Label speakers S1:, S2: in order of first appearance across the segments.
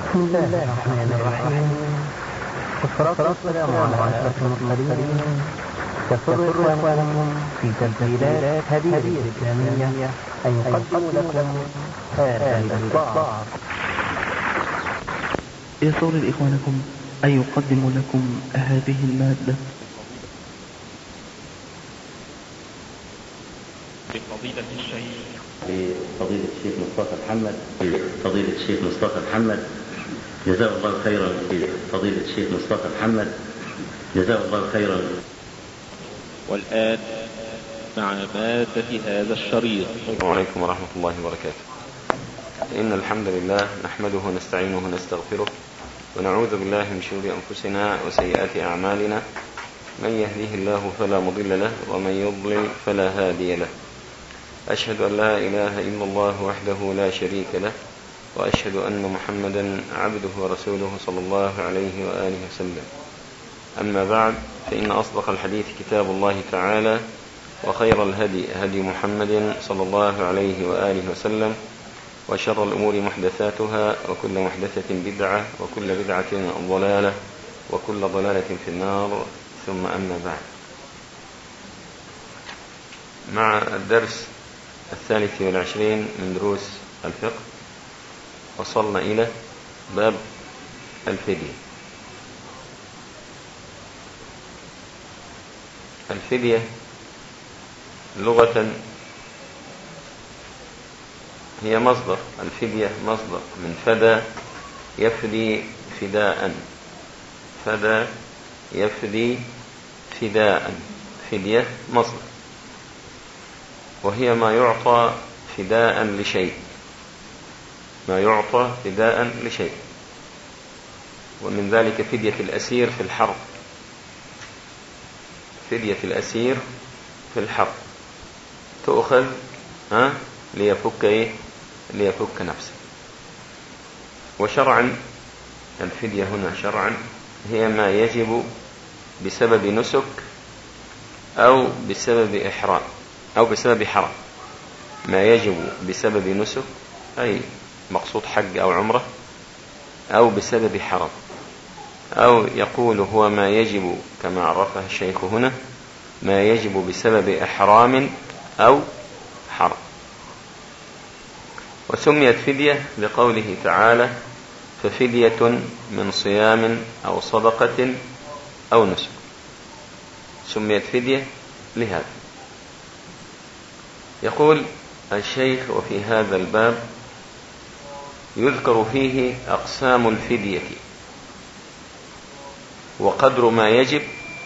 S1: بسم الله الرحمن الرحيم والصلاة والسلام على أشرف المرسلين يسر إخوانكم في تسجيلات هذه الإسلامية أن يقدموا لكم هذا الإصدار
S2: يسر إخوانكم أن يقدموا لكم هذه المادة
S3: لفضيلة الشيخ
S4: لفضيلة الشيخ مصطفى محمد فضيلة الشيخ مصطفى محمد جزاه الله خيرا فضيلة الشيخ مصطفى محمد جزاه الله خيرا
S3: والآن مع مادة هذا الشريط
S5: السلام عليكم ورحمة الله وبركاته إن الحمد لله نحمده ونستعينه ونستغفره ونعوذ بالله من شرور أنفسنا وسيئات أعمالنا من يهديه الله فلا مضل له ومن يضلل فلا هادي له أشهد أن لا إله إلا الله وحده لا شريك له وأشهد أن محمدا عبده ورسوله صلى الله عليه وآله وسلم أما بعد فإن أصدق الحديث كتاب الله تعالى وخير الهدي هدي محمد صلى الله عليه وآله وسلم وشر الأمور محدثاتها وكل محدثة بدعة وكل بدعة ضلالة وكل ضلالة في النار ثم أما بعد مع الدرس الثالث والعشرين من دروس الفقه وصلنا إلى باب الفدية الفدية لغة هي مصدر الفدية مصدر من فدى يفدي فداء فدى يفدي فداء فدية مصدر وهي ما يعطى فداء لشيء ما يعطى فداء لشيء ومن ذلك فدية الأسير في الحرب فدية الأسير في الحرب تؤخذ ها ليفك ايه ليفك نفسه وشرعا الفدية هنا شرعا هي ما يجب بسبب نسك أو بسبب إحرام أو بسبب حرام ما يجب بسبب نسك أي مقصود حج أو عمرة أو بسبب حرام أو يقول هو ما يجب كما عرفه الشيخ هنا ما يجب بسبب إحرام أو حرام وسميت فدية لقوله تعالى ففدية من صيام أو صدقة أو نسك سميت فدية لهذا يقول الشيخ وفي هذا الباب يذكر فيه أقسام الفدية وقدر ما يجب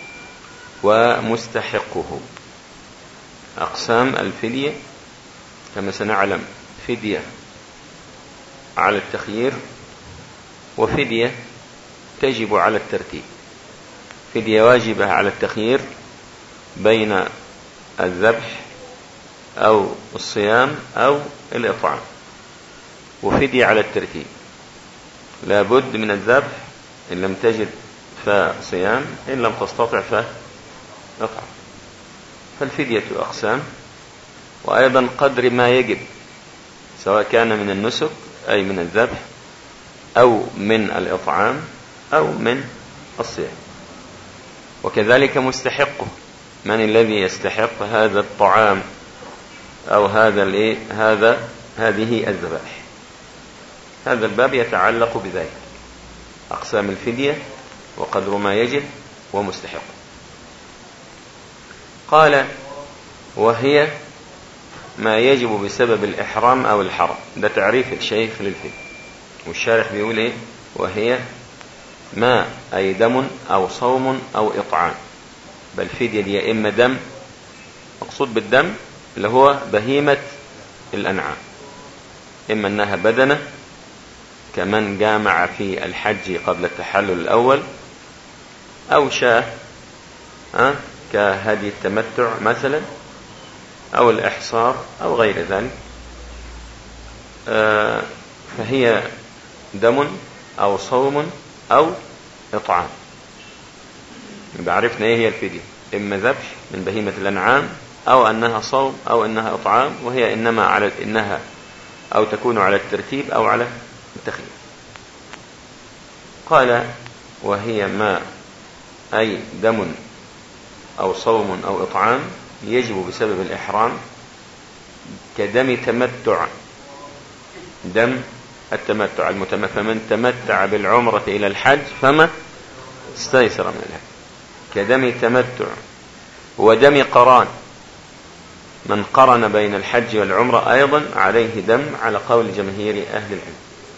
S5: ومستحقه أقسام الفدية كما سنعلم فدية على التخيير وفدية تجب على الترتيب فدية واجبة على التخيير بين الذبح أو الصيام أو الإطعام وفدية على الترتيب لابد من الذبح إن لم تجد فصيام إن لم تستطع فإطعام فالفدية أقسام وأيضا قدر ما يجب سواء كان من النسك أي من الذبح أو من الإطعام أو من الصيام وكذلك مستحقه من الذي يستحق هذا الطعام أو هذا الايه هذا هذه الذبائح هذا الباب يتعلق بذلك أقسام الفدية وقدر ما يجب ومستحق قال وهي ما يجب بسبب الإحرام أو الحرم ده تعريف الشيخ للفدية والشارح بيقول إيه وهي ما أي دم أو صوم أو إطعام بل فدية دي إما دم مقصود بالدم اللي هو بهيمة الأنعام إما أنها بدنة كمن جامع في الحج قبل التحلل الأول أو شاه أه؟ كهدي التمتع مثلا أو الإحصار أو غير ذلك أه فهي دم أو صوم أو إطعام يبقى عرفنا إيه هي الفدية إما ذبح من بهيمة الأنعام أو أنها صوم أو أنها إطعام وهي إنما على إنها أو تكون على الترتيب أو على التخيير قال وهي ما أي دم أو صوم أو إطعام يجب بسبب الإحرام كدم تمتع دم التمتع المتمتع فمن تمتع بالعمرة إلى الحج فما استيسر من الحج كدم تمتع ودم قران من قرن بين الحج والعمرة أيضا عليه دم على قول جماهير أهل العلم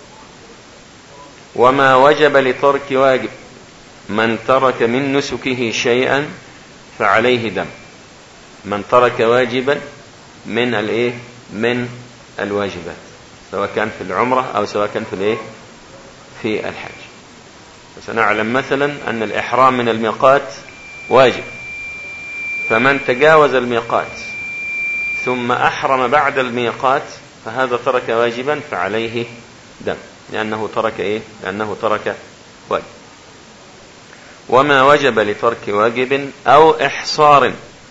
S5: وما وجب لترك واجب من ترك من نسكه شيئا فعليه دم من ترك واجبا من الايه من الواجبات سواء كان في العمرة او سواء كان في الايه في الحج وسنعلم مثلا ان الاحرام من الميقات واجب فمن تجاوز الميقات ثم احرم بعد الميقات فهذا ترك واجبا فعليه دم لانه ترك ايه لانه ترك واجب وما وجب لترك واجب أو إحصار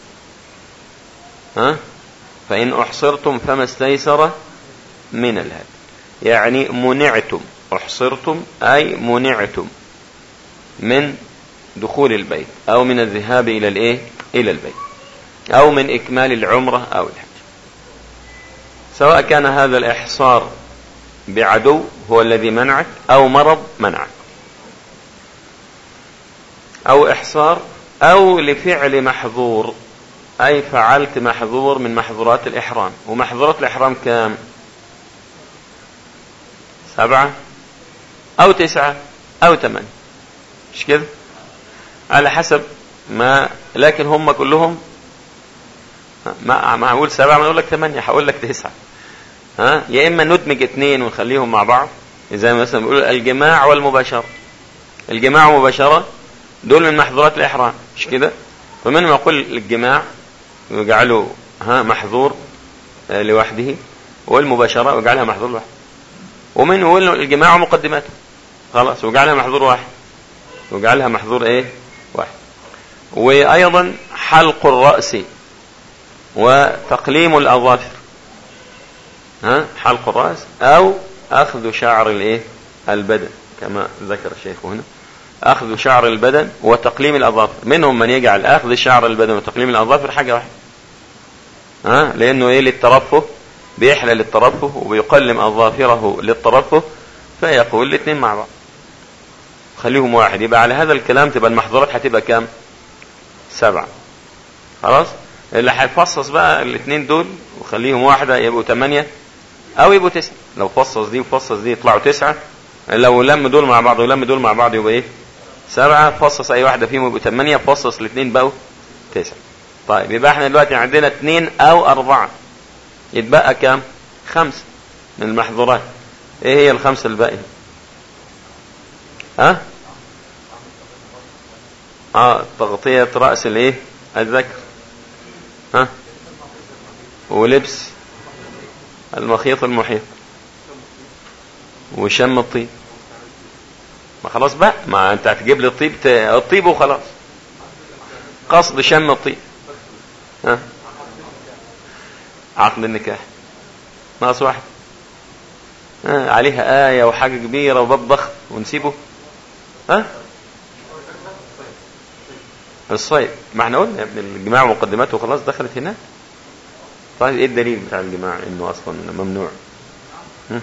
S5: ها فإن أحصرتم فما استيسر من الهدي يعني منعتم أحصرتم أي منعتم من دخول البيت أو من الذهاب إلى الإيه إلى البيت أو من إكمال العمرة أو الحج سواء كان هذا الإحصار بعدو هو الذي منعك أو مرض منعك أو إحصار أو لفعل محظور أي فعلت محظور من محظورات الإحرام ومحظورات الإحرام كام سبعة أو تسعة أو ثمانية مش كده على حسب ما لكن هم كلهم ما ما هقول سبعة ما اقول لك ثمانية هقول لك تسعة ها يا إما ندمج اثنين ونخليهم مع بعض زي ما مثلا بيقولوا الجماع والمباشرة الجماع مباشرة دول من محظورات الإحرام مش كده فمنهم يقول الجماع ويجعله ها محظور آه، لوحده والمباشرة ويجعلها محظور لوحده ومن يقول الجماع مقدماته خلاص ويجعلها محظور واحد ويجعلها محظور ايه واحد وايضا حلق الرأس وتقليم الاظافر ها حلق الرأس او اخذ شعر الايه البدن كما ذكر الشيخ هنا أخذ شعر البدن وتقليم الأظافر منهم من يجعل أخذ شعر البدن وتقليم الأظافر حاجة واحدة ها لأنه إيه للترفه بيحلى للترفه وبيقلم أظافره للترفه فيقول الاثنين مع بعض خليهم واحد يبقى على هذا الكلام تبقى المحظورات هتبقى كام سبعة خلاص اللي هيفصص بقى الاثنين دول وخليهم واحدة يبقوا ثمانية أو يبقوا تسعة لو فصص دي وفصص دي يطلعوا تسعة لو لم دول مع بعض ولم دول مع بعض يبقى ايه سبعة فصص اي واحدة فيهم يبقوا ثمانية فصص الاثنين بقوا تسعة طيب يبقى احنا دلوقتي عندنا اثنين او اربعة يتبقى كام خمسة من المحظورات ايه هي الخمسة الباقية ها اه تغطية رأس الايه الذكر ها ولبس المخيط المحيط وشم الطيب ما خلاص بقى ما انت هتجيب لي الطيب ت... الطيب وخلاص قصد شم الطيب ها عقد النكاح ناقص واحد ها عليها آية وحاجة كبيرة وباب ضخم ونسيبه ها الصيد ما احنا قلنا يا ابن الجماع مقدماته خلاص دخلت هناك طيب ايه الدليل بتاع الجماع انه اصلا ممنوع ها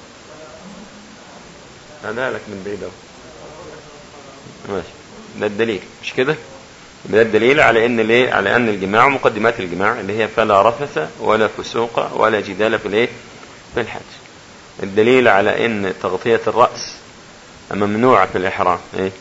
S5: انا لك من بعيد اهو ماشي ده الدليل مش كده ده الدليل على ان الايه على ان الجماع ومقدمات الجماع اللي هي فلا رفث ولا فسوق ولا جدال في الايه في الحج الدليل على ان تغطية الرأس ممنوعة في الاحرام ايه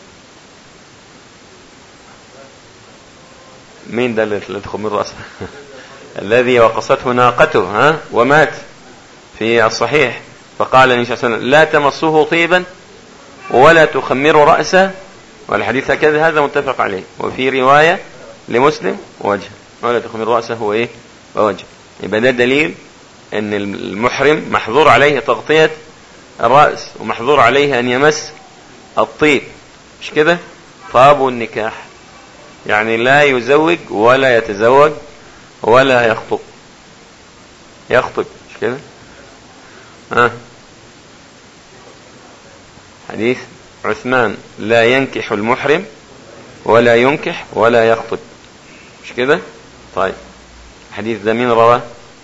S5: مين ده اللي تدخل من رأسه الذي وقصته ناقته ها ومات في الصحيح فقال النبي صلى الله عليه وسلم لا تمصه طيبا ولا تخمروا رأسه والحديث هكذا هذا متفق عليه وفي رواية لمسلم وجه ولا تخمروا رأسه هو ايه ووجه يبقى ده دليل ان المحرم محظور عليه تغطية الرأس ومحظور عليه ان يمس الطيب مش كده طاب النكاح يعني لا يزوج ولا يتزوج ولا يخطب يخطب مش كده ها حديث عثمان لا ينكح المحرم ولا ينكح ولا يخطب مش كده طيب الحديث ده مين رواه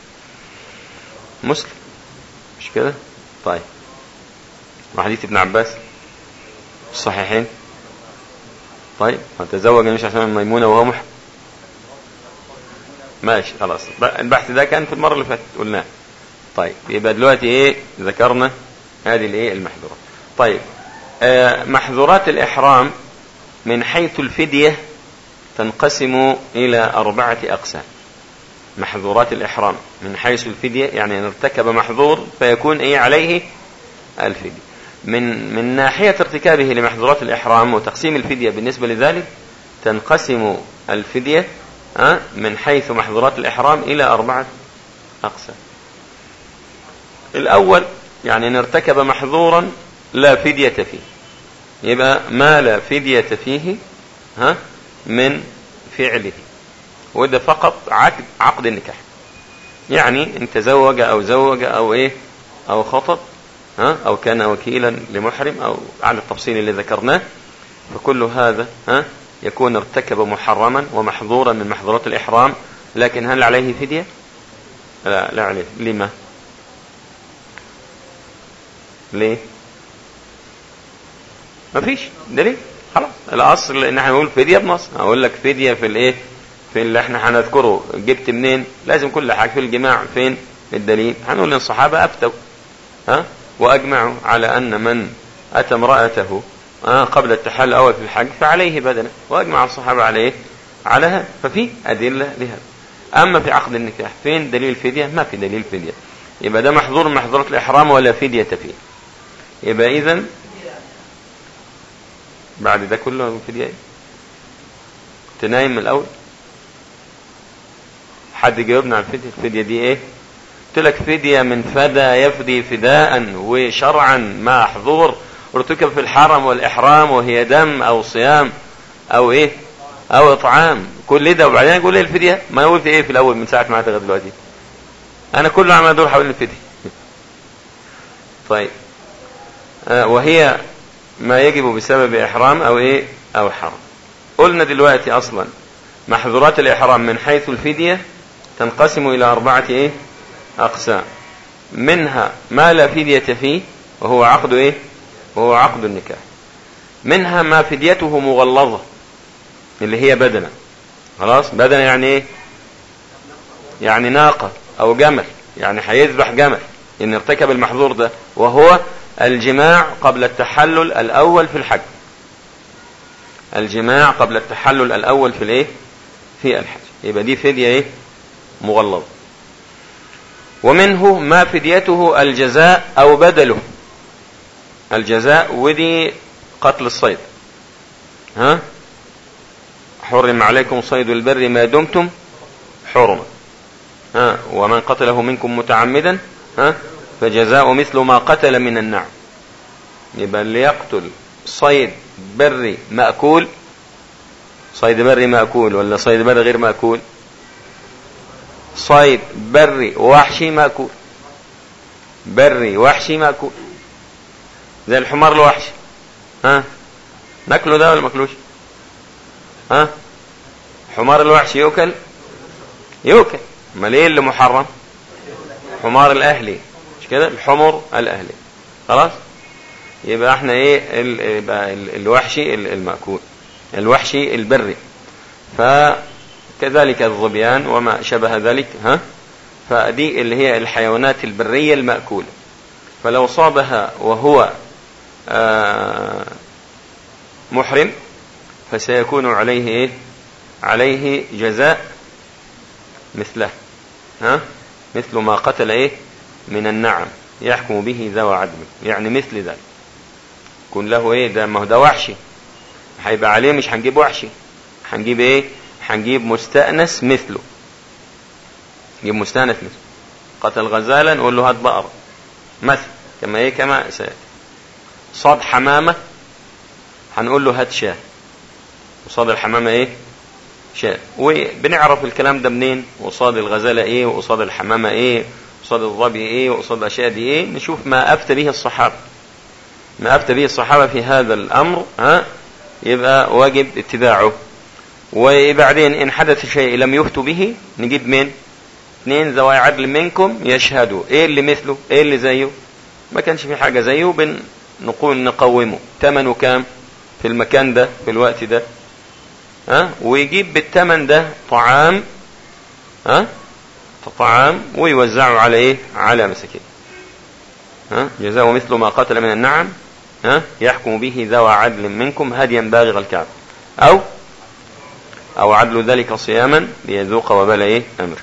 S5: مسلم مش كده طيب وحديث ابن عباس الصحيحين طيب تزوج النبي صلى الله عليه وسلم ميمونة وهو محرم ماشي خلاص البحث ده كان في المرة اللي فاتت قلناه طيب يبقى دلوقتي ايه ذكرنا هذه الايه المحظورات طيب آه محظورات الإحرام من حيث الفدية تنقسم إلى أربعة أقسام محظورات الإحرام من حيث الفدية يعني إن ارتكب محظور فيكون إيه عليه الفدية من من ناحية ارتكابه لمحظورات الإحرام وتقسيم الفدية بالنسبة لذلك تنقسم الفدية من حيث محظورات الإحرام إلى أربعة أقسام الأول يعني إن ارتكب محظورا لا فدية فيه يبقى ما لا فدية فيه ها من فعله وده فقط عقد عقد النكاح يعني ان تزوج او زوج او ايه او خطب ها او كان وكيلا لمحرم او على التفصيل اللي ذكرناه فكل هذا ها يكون ارتكب محرما ومحظورا من محظورات الاحرام لكن هل عليه فدية لا لا عليه لما ليه مفيش دليل خلاص الاصل ان احنا نقول فديه بنص اقول لك فديه في الايه في اللي احنا هنذكره جبت منين لازم كل حاجه في الجماع فين الدليل هنقول ان الصحابه افتوا ها واجمعوا على ان من اتى امراته قبل التحلل الاول في الحج فعليه بدنه واجمع الصحابه عليه على هذا ففي ادله لهذا اما في عقد النكاح فين دليل الفديه ما في دليل فديه يبقى ده محظور من محظورات الاحرام ولا فديه فيه يبقى اذا بعد ده كله فدية ايه تنايم من الاول حد جاوبنا عن الفدية الفدية دي ايه قلت لك فدية من فدى يفدي فداء وشرعا مع حضور ارتكب في الحرم والإحرام وهي دم أو صيام أو إيه أو إطعام كل ده وبعدين يقول إيه الفدية ما يقول في إيه في الأول من ساعة ما لغاية دلوقتي أنا كله عمال أدور حول الفدية طيب آه وهي ما يجب بسبب إحرام أو إيه أو حرم قلنا دلوقتي أصلا محظورات الإحرام من حيث الفدية تنقسم إلى أربعة إيه أقسام منها ما لا فدية فيه وهو عقد إيه وهو عقد النكاح منها ما فديته مغلظة اللي هي بدنة خلاص بدنة يعني إيه يعني ناقة أو جمل يعني هيذبح جمل إن ارتكب المحظور ده وهو الجماع قبل التحلل الأول في الحج الجماع قبل التحلل الأول في الايه في الحج يبقى دي فدية ايه مغلظة ومنه ما فديته الجزاء أو بدله الجزاء ودي قتل الصيد ها حرم عليكم صيد البر ما دمتم حرما ها ومن قتله منكم متعمدا ها فجزاء مثل ما قتل من النعم يبقى اللي يقتل صيد بري مأكول صيد بري مأكول ولا صيد بري غير مأكول صيد بري وحشي مأكول بري وحشي مأكول زي الحمار الوحشي ها ناكله ده ولا ماكلوش ها حمار الوحشي يؤكل يؤكل امال ايه اللي محرم حمار الاهلي مش كده الحمر الاهلي خلاص يبقى احنا ايه ال يبقى الوحشي المأكول الوحشي البري فكذلك الظبيان وما شبه ذلك ها فدي اللي هي الحيوانات البرية المأكولة فلو صابها وهو آه محرم فسيكون عليه ايه عليه جزاء مثله ها مثل ما قتل ايه من النعم يحكم به ذوى عدل يعني مثل ذلك يكون له ايه ده ما هو ده وحشي هيبقى عليه مش هنجيب وحشي هنجيب ايه هنجيب مستأنس مثله نجيب مستأنس مثله قتل غزالا نقول له هات بقرة مثل كما ايه كما صاد حمامة هنقول له هات شاه وصاد الحمامة ايه شاه وبنعرف الكلام ده منين وصاد الغزالة ايه وقصاد الحمامة ايه وقصاد الظبي ايه وقصاد الاشياء دي ايه نشوف ما افتى به الصحابة ما أفتى به الصحابة في هذا الأمر ها يبقى واجب اتباعه وبعدين إن حدث شيء لم يفتوا به نجيب من اثنين ذوي عدل منكم يشهدوا ايه اللي مثله ايه اللي زيه ما كانش في حاجة زيه بنقول نقومه ثمنه كام في المكان ده في الوقت ده ها ويجيب بالثمن ده طعام ها طعام ويوزعه على ايه على مساكين ها جزاء مثل ما قتل من النعم ها يحكم به ذوى عدل منكم هديا بالغ الكعب او او عدل ذلك صياما ليذوق وبال ايه امر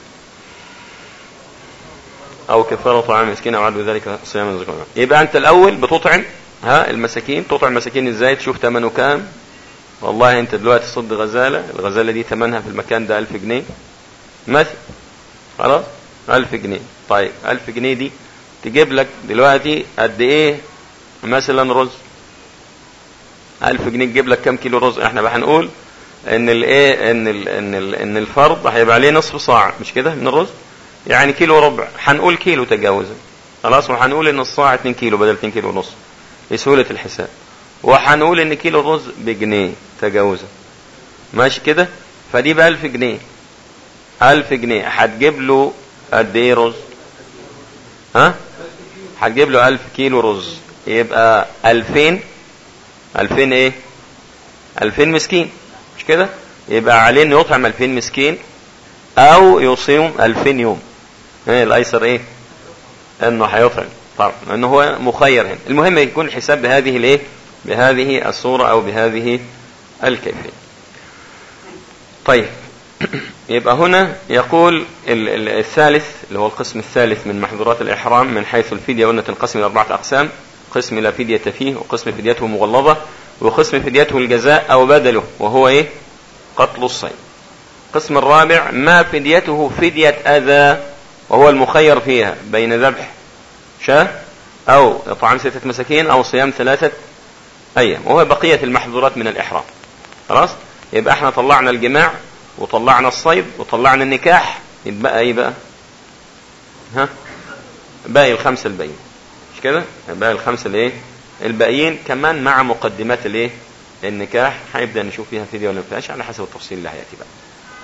S5: او كفاره طعام مسكين او عدل ذلك صياما ليذوق يبقى انت الاول بتطعم ها المساكين تطعم المساكين ازاي تشوف ثمنه كام والله انت دلوقتي صد غزاله الغزاله دي ثمنها في المكان ده 1000 جنيه مثلا خلاص 1000 جنيه طيب 1000 جنيه دي تجيب لك دلوقتي قد ايه مثلا رز 1000 جنيه تجيب لك كام كيلو رز احنا بقى هنقول ان الايه ان ال ان ال ان الفرض هيبقى عليه نصف صاع مش كده من الرز يعني كيلو ربع هنقول كيلو تجاوزا خلاص وهنقول ان الصاع 2 كيلو بدل 2 كيلو ونص لسهوله الحساب وهنقول ان كيلو الرز بجنيه تجاوزا ماشي كده فدي ب 1000 جنيه 1000 جنيه هتجيب له قد ايه رز ها هتجيب له 1000 كيلو رز يبقى 2000 2000 ايه 2000 مسكين مش كده يبقى عليه انه يطعم 2000 مسكين او يصيم 2000 يوم ايه الايسر ايه انه هيطعم طبعا لانه هو مخير هنا المهم يكون الحساب بهذه الايه بهذه الصورة او بهذه الكيفية طيب يبقى هنا يقول الثالث اللي هو القسم الثالث من محظورات الإحرام من حيث الفدية قلنا تنقسم إلى أربعة أقسام قسم لا فدية فيه وقسم فديته مغلظة وقسم فديته الجزاء أو بدله وهو إيه قتل الصيد القسم الرابع ما فديته فدية أذى وهو المخير فيها بين ذبح شاة أو إطعام ستة مساكين أو صيام ثلاثة أيام وهو بقية المحظورات من الإحرام خلاص يبقى احنا طلعنا الجماع وطلعنا الصيد وطلعنا النكاح يتبقى ايه بقى ها باقي الخمسه الباقيين مش كده باقي الخمسه الايه الباقيين كمان مع مقدمات الايه النكاح هنبدا نشوف فيها فيديو ولا ما فيهاش على حسب التفصيل اللي هياتي بقى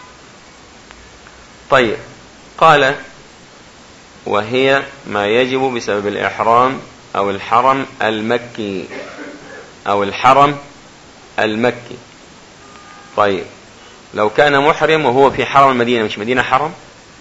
S5: طيب قال وهي ما يجب بسبب الإحرام أو الحرم المكي أو الحرم المكي طيب لو كان محرم وهو في حرم المدينة مش مدينة حرم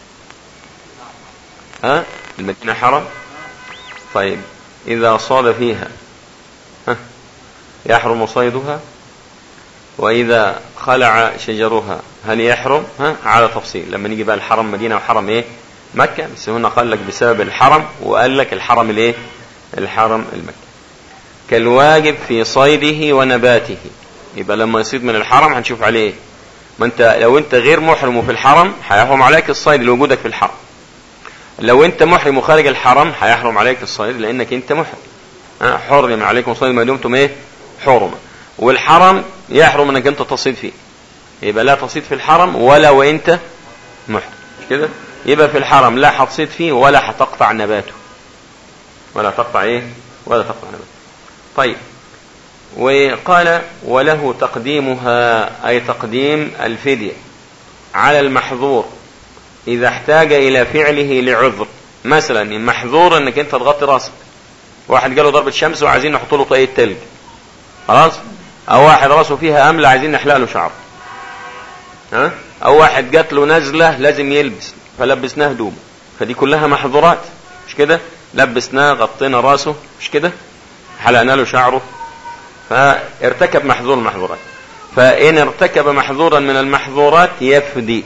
S5: ها المدينة حرم طيب إذا صاد فيها ها يحرم صيدها وإذا خلع شجرها هل يحرم ها على تفصيل لما نيجي بقى الحرم مدينة وحرم إيه مكة بس هنا قال لك بسبب الحرم وقال لك الحرم الإيه الحرم المكي كالواجب في صيده ونباته يبقى لما يصيد من الحرم هنشوف عليه إيه ما انت لو انت غير محرم وفي الحرم هيحرم عليك الصيد لوجودك في الحرم لو انت محرم وخارج الحرم هيحرم عليك الصيد لانك انت محرم حرم عليكم الصيد ما دمتم ايه حرما والحرم يحرم انك انت تصيد فيه يبقى لا تصيد في الحرم ولا وانت محرم مش كده يبقى في الحرم لا هتصيد فيه ولا هتقطع نباته ولا تقطع ايه ولا تقطع نباته طيب وقال وله تقديمها أي تقديم الفدية على المحظور إذا احتاج إلى فعله لعذر مثلا محظور انك انت تغطي راسك واحد جاله ضربة شمس وعايزين نحط له طاقية تلج خلاص او واحد راسه فيها امل عايزين نحلق له شعره ها او واحد جات له نزلة لازم يلبس فلبسناه هدومه فدي كلها محظورات مش كده لبسناه غطينا راسه مش كده حلقنا له شعره فارتكب محظور المحظورات فإن ارتكب محظورا من المحظورات يفدي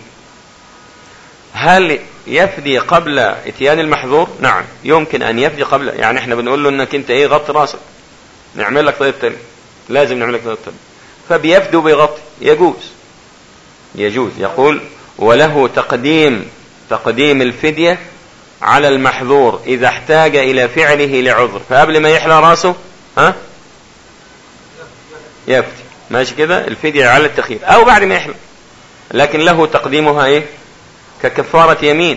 S5: هل يفدي قبل اتيان المحظور نعم يمكن أن يفدي قبل يعني احنا بنقول له انك انت ايه غطي راسك نعمل لك طريقة تاني لازم نعمل لك طريقة تاني فبيفدي وبيغطي يجوز يجوز يقول وله تقديم تقديم الفدية على المحظور إذا احتاج إلى فعله لعذر فقبل ما يحلى راسه ها يفتي ماشي كده الفدية على التخيير او بعد ما يحلم لكن له تقديمها ايه ككفارة يمين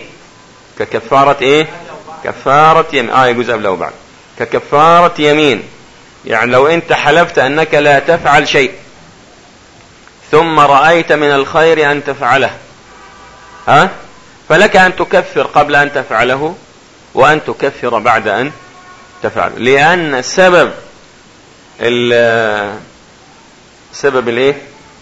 S5: ككفارة ايه كفارة يمين اه يجوز قبل او بعد ككفارة يمين يعني لو انت حلفت انك لا تفعل شيء ثم رأيت من الخير ان تفعله ها فلك ان تكفر قبل ان تفعله وان تكفر بعد ان تفعله لان سبب سبب الايه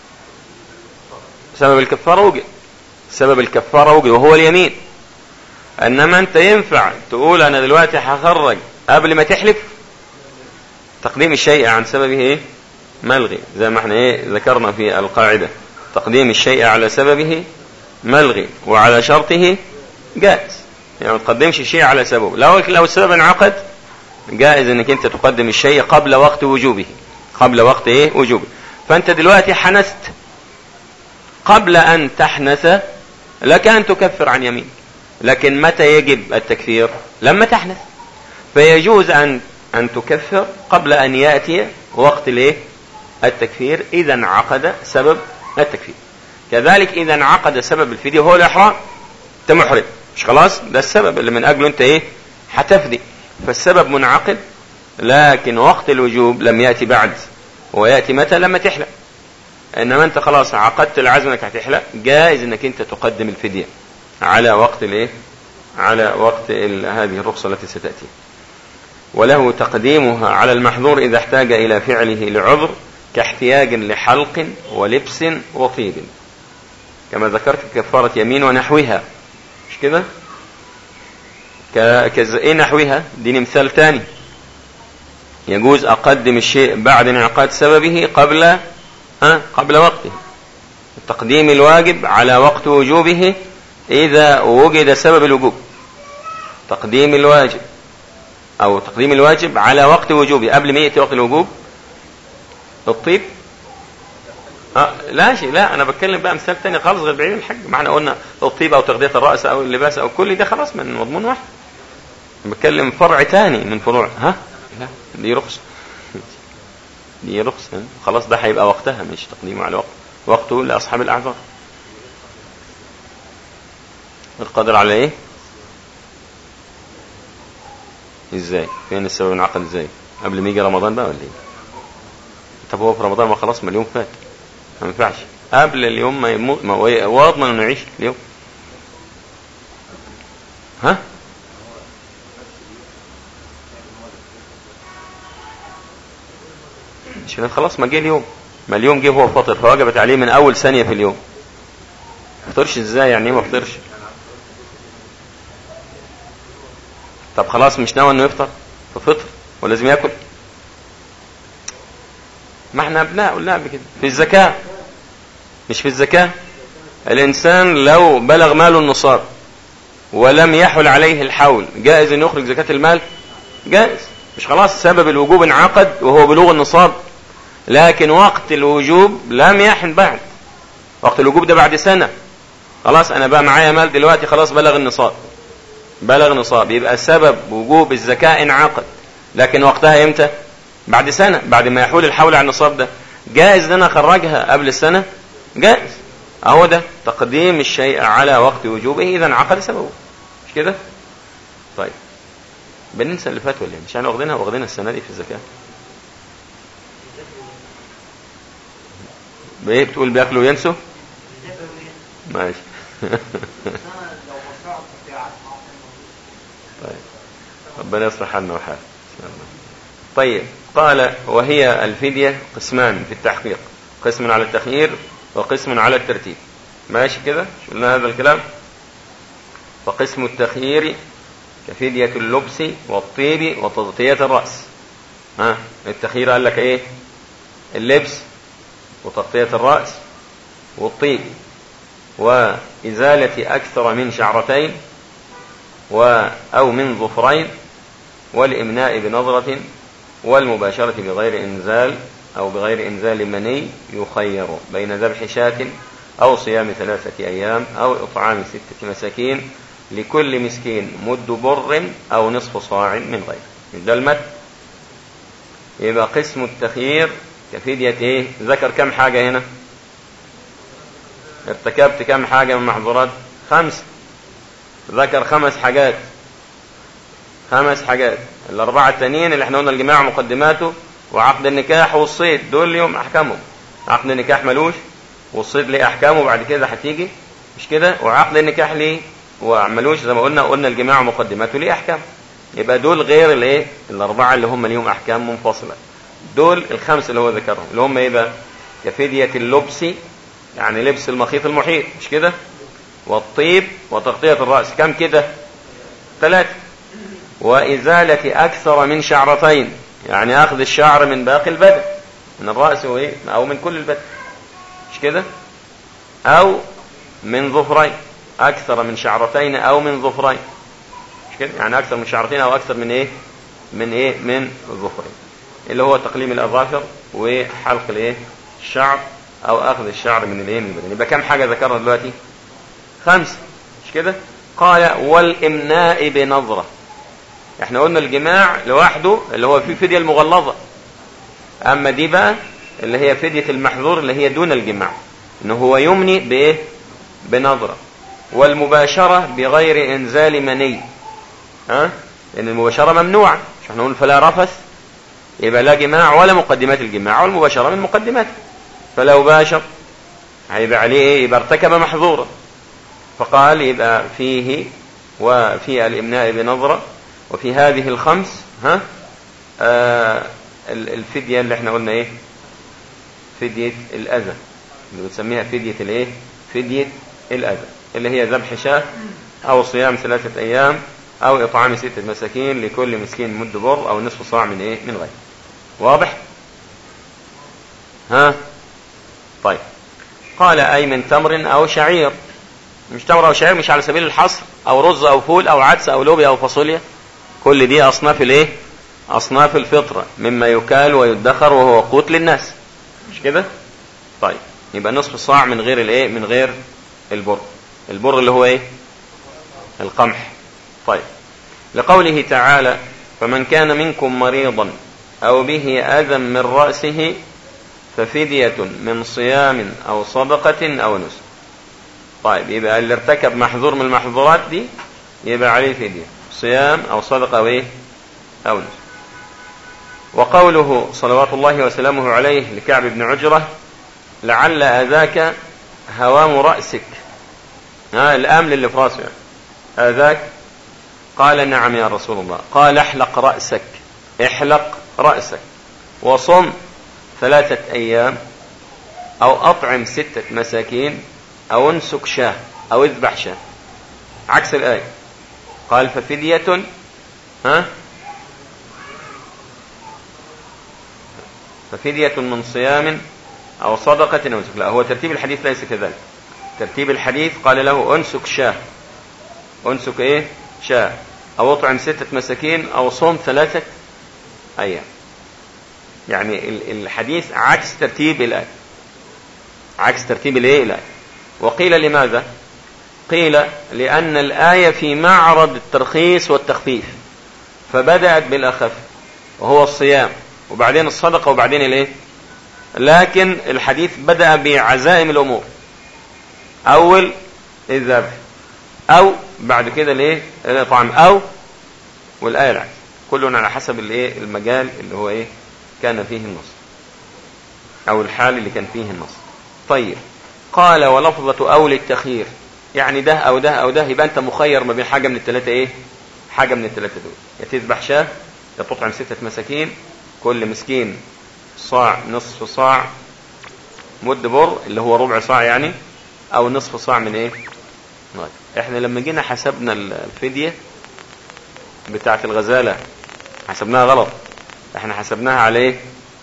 S5: سبب الكفارة وجد سبب الكفارة وجد وهو اليمين انما انت ينفع تقول انا دلوقتي هخرج قبل ما تحلف تقديم الشيء عن سببه ايه ملغي زي ما احنا ايه ذكرنا في القاعدة تقديم الشيء على سببه ملغي وعلى شرطه جائز يعني ما تقدمش الشيء على سببه لو لو السبب انعقد جائز انك انت تقدم الشيء قبل وقت وجوبه قبل وقت ايه وجوبه فانت دلوقتي حنست قبل ان تحنث لك ان تكفر عن يمين لكن متى يجب التكفير لما تحنث فيجوز ان ان تكفر قبل ان ياتي وقت الايه التكفير اذا انعقد سبب التكفير كذلك اذا انعقد سبب الفدية هو الاحرام انت محرم مش خلاص ده السبب اللي من اجله انت ايه هتفدي فالسبب منعقد لكن وقت الوجوب لم يأتي بعد ويأتي متى لما تحلق انما انت خلاص عقدت العزم انك هتحلق جائز انك انت تقدم الفدية على وقت الايه على وقت هذه الرخصة التي ستأتي وله تقديمها على المحظور إذا احتاج إلى فعله لعذر كاحتياج لحلق ولبس وطيب كما ذكرت كفارة يمين ونحوها مش كده كز... ايه نحوها دي مثال تاني يجوز اقدم الشيء بعد انعقاد سببه قبل ها قبل وقته تقديم الواجب على وقت وجوبه اذا وجد سبب الوجوب تقديم الواجب او تقديم الواجب على وقت وجوبه قبل ما ياتي وقت الوجوب الطيب أه لا شيء لا انا بتكلم بقى مثال تاني خالص غير بعيد الحج ما احنا قلنا الطيب او تغذيه الراس او اللباس او كل ده خلاص من مضمون واحد بتكلم فرع تاني من فروع ها لا دي رخصة دي رخصة خلاص ده هيبقى وقتها مش تقديمه على وقت وقته لأصحاب الأعذار القادر على ايه ازاي فين السبب انعقد ازاي قبل ما يجي رمضان بقى ولا ايه طب هو في رمضان ما خلاص ما اليوم فات ما ينفعش قبل اليوم ما يموت ما هو واضمن انه يعيش اليوم ها مش خلاص ما جه اليوم ما اليوم جه هو فطر فوجبت عليه من اول ثانيه في اليوم ما فطرش ازاي يعني ايه ما فطرش طب خلاص مش ناوي انه يفطر ففطر ولازم ياكل ما احنا ابناء قلنا قبل كده في الزكاه مش في الزكاه الانسان لو بلغ ماله النصاب ولم يحل عليه الحول جائز ان يخرج زكاه المال جائز مش خلاص سبب الوجوب انعقد وهو بلوغ النصاب لكن وقت الوجوب لم يحن بعد وقت الوجوب ده بعد سنة خلاص انا بقى معايا مال دلوقتي خلاص بلغ النصاب بلغ نصاب يبقى سبب وجوب الزكاة انعقد لكن وقتها امتى بعد سنة بعد ما يحول الحول على النصاب ده جائز ان انا اخرجها قبل السنة جائز اهو ده تقديم الشيء على وقت وجوبه اذا انعقد سببه مش كده طيب بننسى اللي فات ولا إيه؟ مش احنا واخدينها واخدينها السنة دي في الزكاة بايه بتقول بياكلوا وينسوا ماشي طيب ربنا يصلح حالنا وحال طيب قال وهي الفدية قسمان في التحقيق قسم على التخيير وقسم على الترتيب ماشي كده قلنا هذا الكلام فقسم التخيير كفدية اللبس والطيب وتغطية الرأس ها التخيير قال لك ايه اللبس وتغطية الرأس والطيب وإزالة أكثر من شعرتين و أو من ظفرين والإمناء بنظرة والمباشرة بغير إنزال أو بغير إنزال مني يخير بين ذبح شاة أو صيام ثلاثة أيام أو إطعام ستة مساكين لكل مسكين مد بر أو نصف صاع من غير ده المد يبقى قسم التخيير كفدية ايه ذكر كم حاجة هنا ارتكبت كم حاجة من محظورات خمس ذكر خمس حاجات خمس حاجات الأربعة التانيين اللي احنا قلنا الجماع مقدماته وعقد النكاح والصيد دول ليهم احكامهم عقد النكاح ملوش والصيد ليه احكامه بعد كده هتيجي مش كده وعقد النكاح ليه وملوش زي ما قلنا قلنا الجماع ومقدماته ليه احكام يبقى دول غير الايه الاربعه اللي هم ليهم احكام منفصله دول الخمسه اللي هو ذكرهم اللي هم ايه بقى كفديه اللبس يعني لبس المخيط المحيط مش كده والطيب وتغطيه الراس كم كده ثلاثه وازاله اكثر من شعرتين يعني اخذ الشعر من باقي البدن من الراس وايه او من كل البدن مش كده او من ظفرين اكثر من شعرتين او من ظفرين مش كده يعني اكثر من شعرتين او اكثر من ايه من ايه من ظفرين اللي هو تقليم الاظافر وحلق الايه الشعر او اخذ الشعر من الايه من البدن يبقى كم حاجه ذكرنا دلوقتي خمسه مش كده قال والامناء بنظره احنا قلنا الجماع لوحده اللي هو فيه فديه المغلظه اما دي بقى اللي هي فديه المحظور اللي هي دون الجماع ان هو يمني بايه بنظره والمباشره بغير انزال مني ها لان المباشره ممنوعه مش احنا نقول فلا رفث يبقى لا جماع ولا مقدمات الجماع والمباشره من مقدماته فلو باشر هيبقى عليه ايه يبقى ارتكب محظورا فقال يبقى فيه وفي الامناء بنظره وفي هذه الخمس ها آه الفديه اللي احنا قلنا ايه فديه الاذى اللي بنسميها فديه الايه فديه الاذى اللي هي ذبح شاة او صيام ثلاثه ايام او اطعام سته مساكين لكل مسكين مد بر او نصف صاع من ايه من غير واضح ها طيب قال اي من تمر او شعير مش تمر او شعير مش على سبيل الحصر او رز او فول او عدس او لوبيا او فاصوليا كل دي اصناف الايه اصناف الفطره مما يكال ويدخر وهو قوت للناس مش كده طيب يبقى نصف صاع من غير الايه من غير البر البر اللي هو ايه القمح طيب لقوله تعالى فمن كان منكم مريضا او به اذى من راسه ففدية من صيام او صدقة او نسك طيب يبقى اللي ارتكب محظور من المحظورات دي يبقى عليه فدية صيام او صدقة او ايه او نسك وقوله صلوات الله وسلامه عليه لكعب بن عجرة لعل أذاك هوام رأسك ها الأمل اللي في راسه يعني. أذاك قال نعم يا رسول الله قال احلق رأسك احلق رأسك وصم ثلاثة أيام أو أطعم ستة مساكين أو انسك شاه أو اذبح شاه عكس الآية قال ففدية ها ففدية من صيام أو صدقة أو نسك لا هو ترتيب الحديث ليس كذلك ترتيب الحديث قال له أنسك شاه أنسك إيه شاه أو أطعم ستة مساكين أو صوم ثلاثة أيام يعني الحديث عكس ترتيب الآية عكس ترتيب الإيه الآية وقيل لماذا قيل لأن الآية في معرض الترخيص والتخفيف فبدأت بالأخف وهو الصيام وبعدين الصدقة وبعدين الايه لكن الحديث بدأ بعزائم الأمور أول الذبح أو بعد كده الايه الإطعام أو والآية العكس كل على حسب الايه المجال اللي هو ايه كان فيه النص أو الحال اللي كان فيه النص طيب قال ولفظة أو للتخيير يعني ده أو ده أو ده يبقى أنت مخير ما بين حاجة من الثلاثة إيه حاجة من الثلاثة دول يا تذبح شاه يا تطعم ستة مساكين كل مسكين صاع نصف صاع مد بر اللي هو ربع صاع يعني او نصف صاع من ايه طيب احنا لما جينا حسبنا الفدية بتاعة الغزالة حسبناها غلط احنا حسبناها على ايه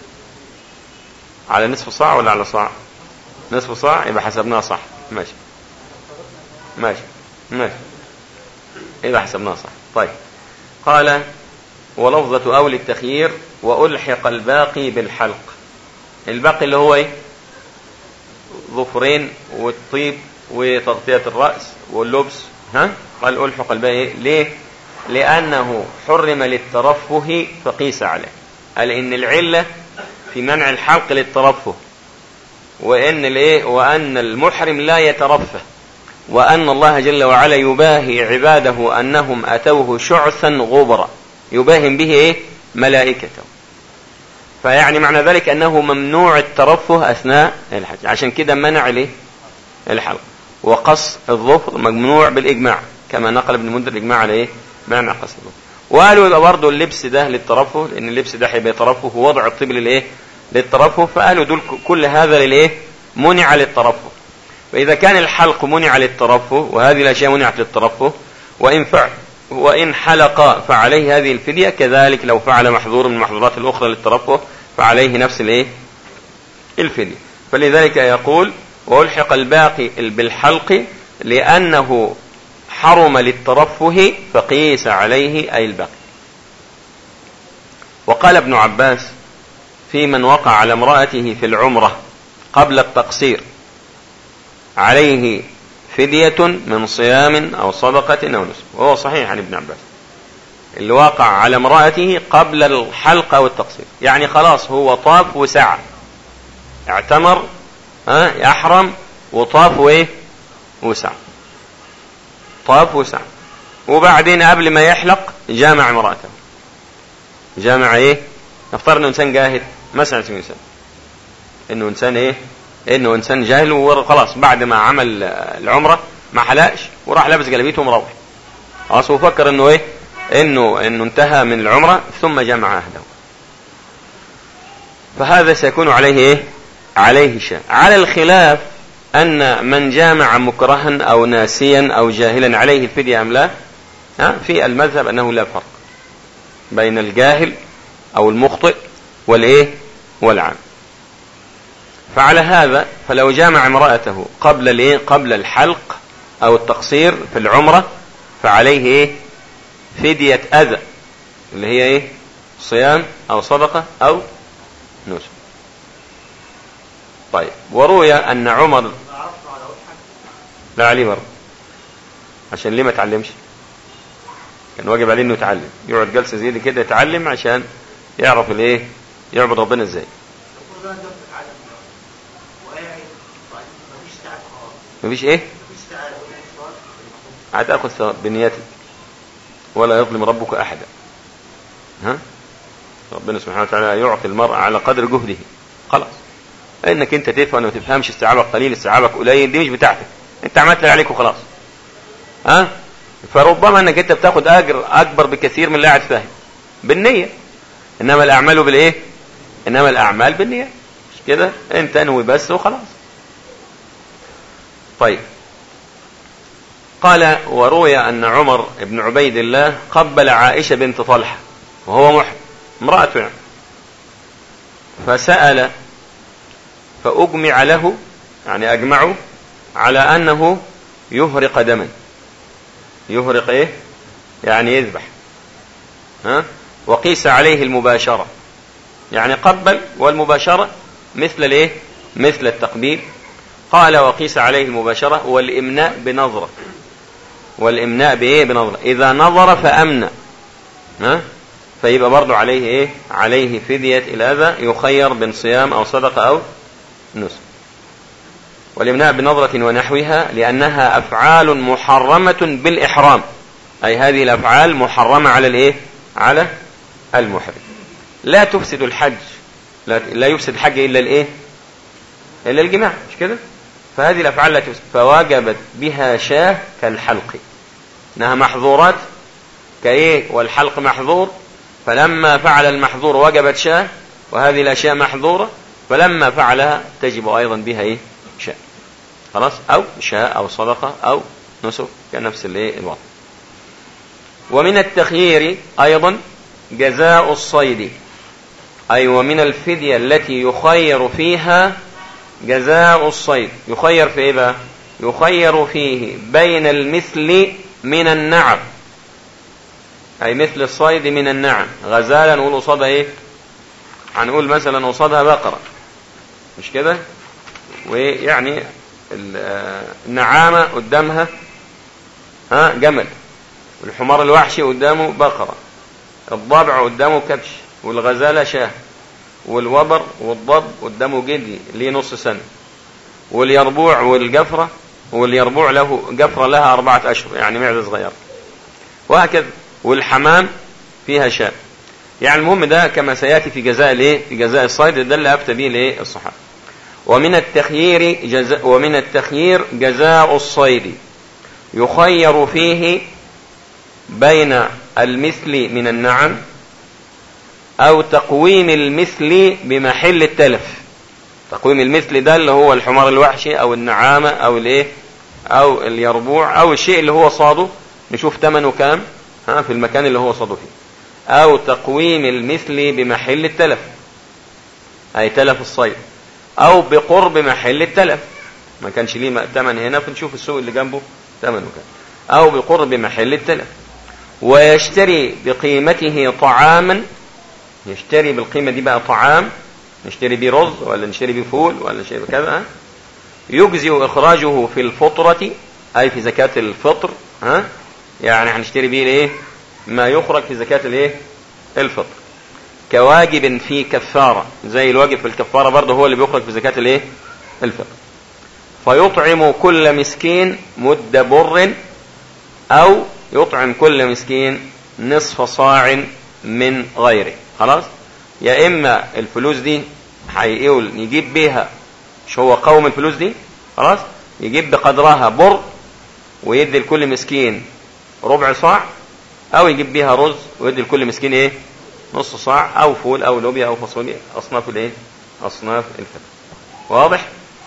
S5: على نصف صاع ولا على صاع نصف صاع يبقى حسبناها صح ماشي ماشي ماشي يبقى حسبناها صح طيب قال ولفظة أول التخيير وألحق الباقي بالحلق الباقي اللي هو ايه ظفرين والطيب وتغطية الرأس واللبس ها قال ألحق الباقي إيه؟ ليه لأنه حرم للترفه فقيس عليه قال إن العلة في منع الحلق للترفه وإن الايه وأن المحرم لا يترفه وأن الله جل وعلا يباهي عباده أنهم أتوه شعثا غبرا يباهم به إيه ملائكته فيعني معنى ذلك أنه ممنوع الترفه أثناء الحج عشان كده منع ليه الحلق وقص الظفر ممنوع بالإجماع كما نقل ابن منذر الإجماع على إيه منع قص الظفر وقالوا يبقى برضه اللبس ده للترفه لأن اللبس ده هيبقى ترفه ووضع الطب للإيه للترفه فقالوا دول كل هذا للإيه منع للترفه فإذا كان الحلق منع للترفه وهذه الأشياء منعت للترفه وإن فعل وإن حلق فعليه هذه الفدية كذلك لو فعل محظور من المحظورات الأخرى للترفه فعليه نفس الإيه الفدية فلذلك يقول وألحق الباقي بالحلق لأنه حرم للترفه فقيس عليه أي الباقي وقال ابن عباس في من وقع على امرأته في العمرة قبل التقصير عليه فدية من صيام أو صدقة أو نسك وهو صحيح عن ابن عباس اللي وقع على امرأته قبل الحلقة أو التقصير يعني خلاص هو طاف وسعى اعتمر ها يحرم وطاف وايه وسعى طاف وسعى وبعدين قبل ما يحلق جامع امرأته جامع ايه نفترض انه انسان جاهل مثلا انسان انه انسان ايه انه انسان جاهل وخلاص بعد ما عمل العمره ما حلقش وراح لابس جلابيته ومروح خلاص وفكر انه ايه انه انه انتهى من العمره ثم جمع اهله فهذا سيكون عليه ايه عليه شيء على الخلاف ان من جامع مكرها او ناسيا او جاهلا عليه الفدية ام لا ها في المذهب انه لا فرق بين الجاهل او المخطئ والايه والعام فعلى هذا فلو جامع امرأته قبل الايه قبل الحلق او التقصير في العمرة فعليه ايه فدية اذى اللي هي ايه صيام او صدقة او نسك طيب وروي ان عمر لا عليه برضه عشان ليه ما تعلمش كان واجب عليه انه يتعلم يقعد جلسه زي دي كده يتعلم عشان يعرف الايه يعبد ربنا ازاي مفيش ايه هتاخذ ثواب بنيتك ولا يظلم ربك احدا ها ربنا سبحانه وتعالى يعطي المرء على قدر جهده خلاص انك انت تفهم وما تفهمش استيعابك قليل استيعابك قليل دي مش بتاعتك انت عملت اللي عليك وخلاص ها فربما انك انت بتاخد اجر اكبر بكثير من اللي قاعد فاهم بالنيه انما الاعمال بالايه انما الاعمال بالنيه مش كده انت انوي بس وخلاص طيب قال وروي أن عمر بن عبيد الله قبل عائشة بنت طلحة وهو محرم امرأته يعني فسأل فأجمع له يعني أجمعوا على أنه يهرق دما يهرق إيه يعني يذبح ها وقيس عليه المباشرة يعني قبل والمباشرة مثل الايه مثل التقبيل قال وقيس عليه المباشرة والإمناء بنظرة والإمناء بإيه بنظرة إذا نظر فأمنى ها فيبقى برضو عليه إيه عليه فدية الأذى يخير بين صيام أو صدقة أو نسك والإمناء بنظرة ونحوها لأنها أفعال محرمة بالإحرام أي هذه الأفعال محرمة على الإيه على المحرم لا تفسد الحج لا, لا يفسد الحج إلا الإيه إلا الجماع مش كده فهذه الأفعال لا تفسد فوجبت بها شاه كالحلق إنها محظورات كإيه والحلق محظور فلما فعل المحظور وجبت شاه وهذه الأشياء محظورة فلما فعلها تجب أيضا بها إيه شاء خلاص أو شاء أو صدقة أو نسك كنفس الإيه الوضع ومن التخيير أيضا جزاء الصيد أي ومن الفدية التي يخير فيها جزاء الصيد يخير في إيه بقى يخير فيه بين المثل من النعم أي مثل الصيد من النعم غزالة نقول قصادها إيه هنقول مثلا قصادها بقرة مش كده ويعني النعامة قدامها ها جمل والحمار الوحشي قدامه بقرة الضبع قدامه كبش والغزالة شاه والوبر والضب قدامه جدي ليه نص سنة واليربوع والجفرة واليربوع له جفرة لها أربعة أشهر يعني معدة صغيرة وهكذا والحمام فيها شاء يعني المهم ده كما سياتي في جزاء الايه في جزاء الصيد ده اللي افتى به الايه الصحابه ومن التخيير جزاء ومن التخيير جزاء الصيد يخير فيه بين المثل من النعم او تقويم المثل بمحل التلف تقويم المثل ده اللي هو الحمار الوحشي او النعامة او الايه او اليربوع او الشيء اللي هو صاده نشوف ثمنه كام ها في المكان اللي هو صاده فيه او تقويم المثل بمحل التلف اي تلف الصيد او بقرب محل التلف ما كانش ليه ثمن هنا فنشوف السوق اللي جنبه ثمنه كام او بقرب محل التلف ويشتري بقيمته طعاما يشتري بالقيمة دي بقى طعام نشتري بيه رز ولا نشتري بيه فول ولا شيء كذا يجزي إخراجه في الفطرة أي في زكاة الفطر ها يعني هنشتري بيه الايه ما يخرج في زكاة الايه الفطر كواجب في كفارة زي الواجب في الكفارة برضه هو اللي بيخرج في زكاة الايه الفطر فيطعم كل مسكين مد بر أو يطعم كل مسكين نصف صاع من غيره خلاص يا إما الفلوس دي هيقول يجيب بيها مش هو قوم الفلوس دي خلاص يجيب بقدرها بر ويدي لكل مسكين ربع صاع او يجيب بيها رز ويدي لكل مسكين ايه نص صاع او فول او لوبيا او فاصوليا اصناف الايه اصناف الفطر واضح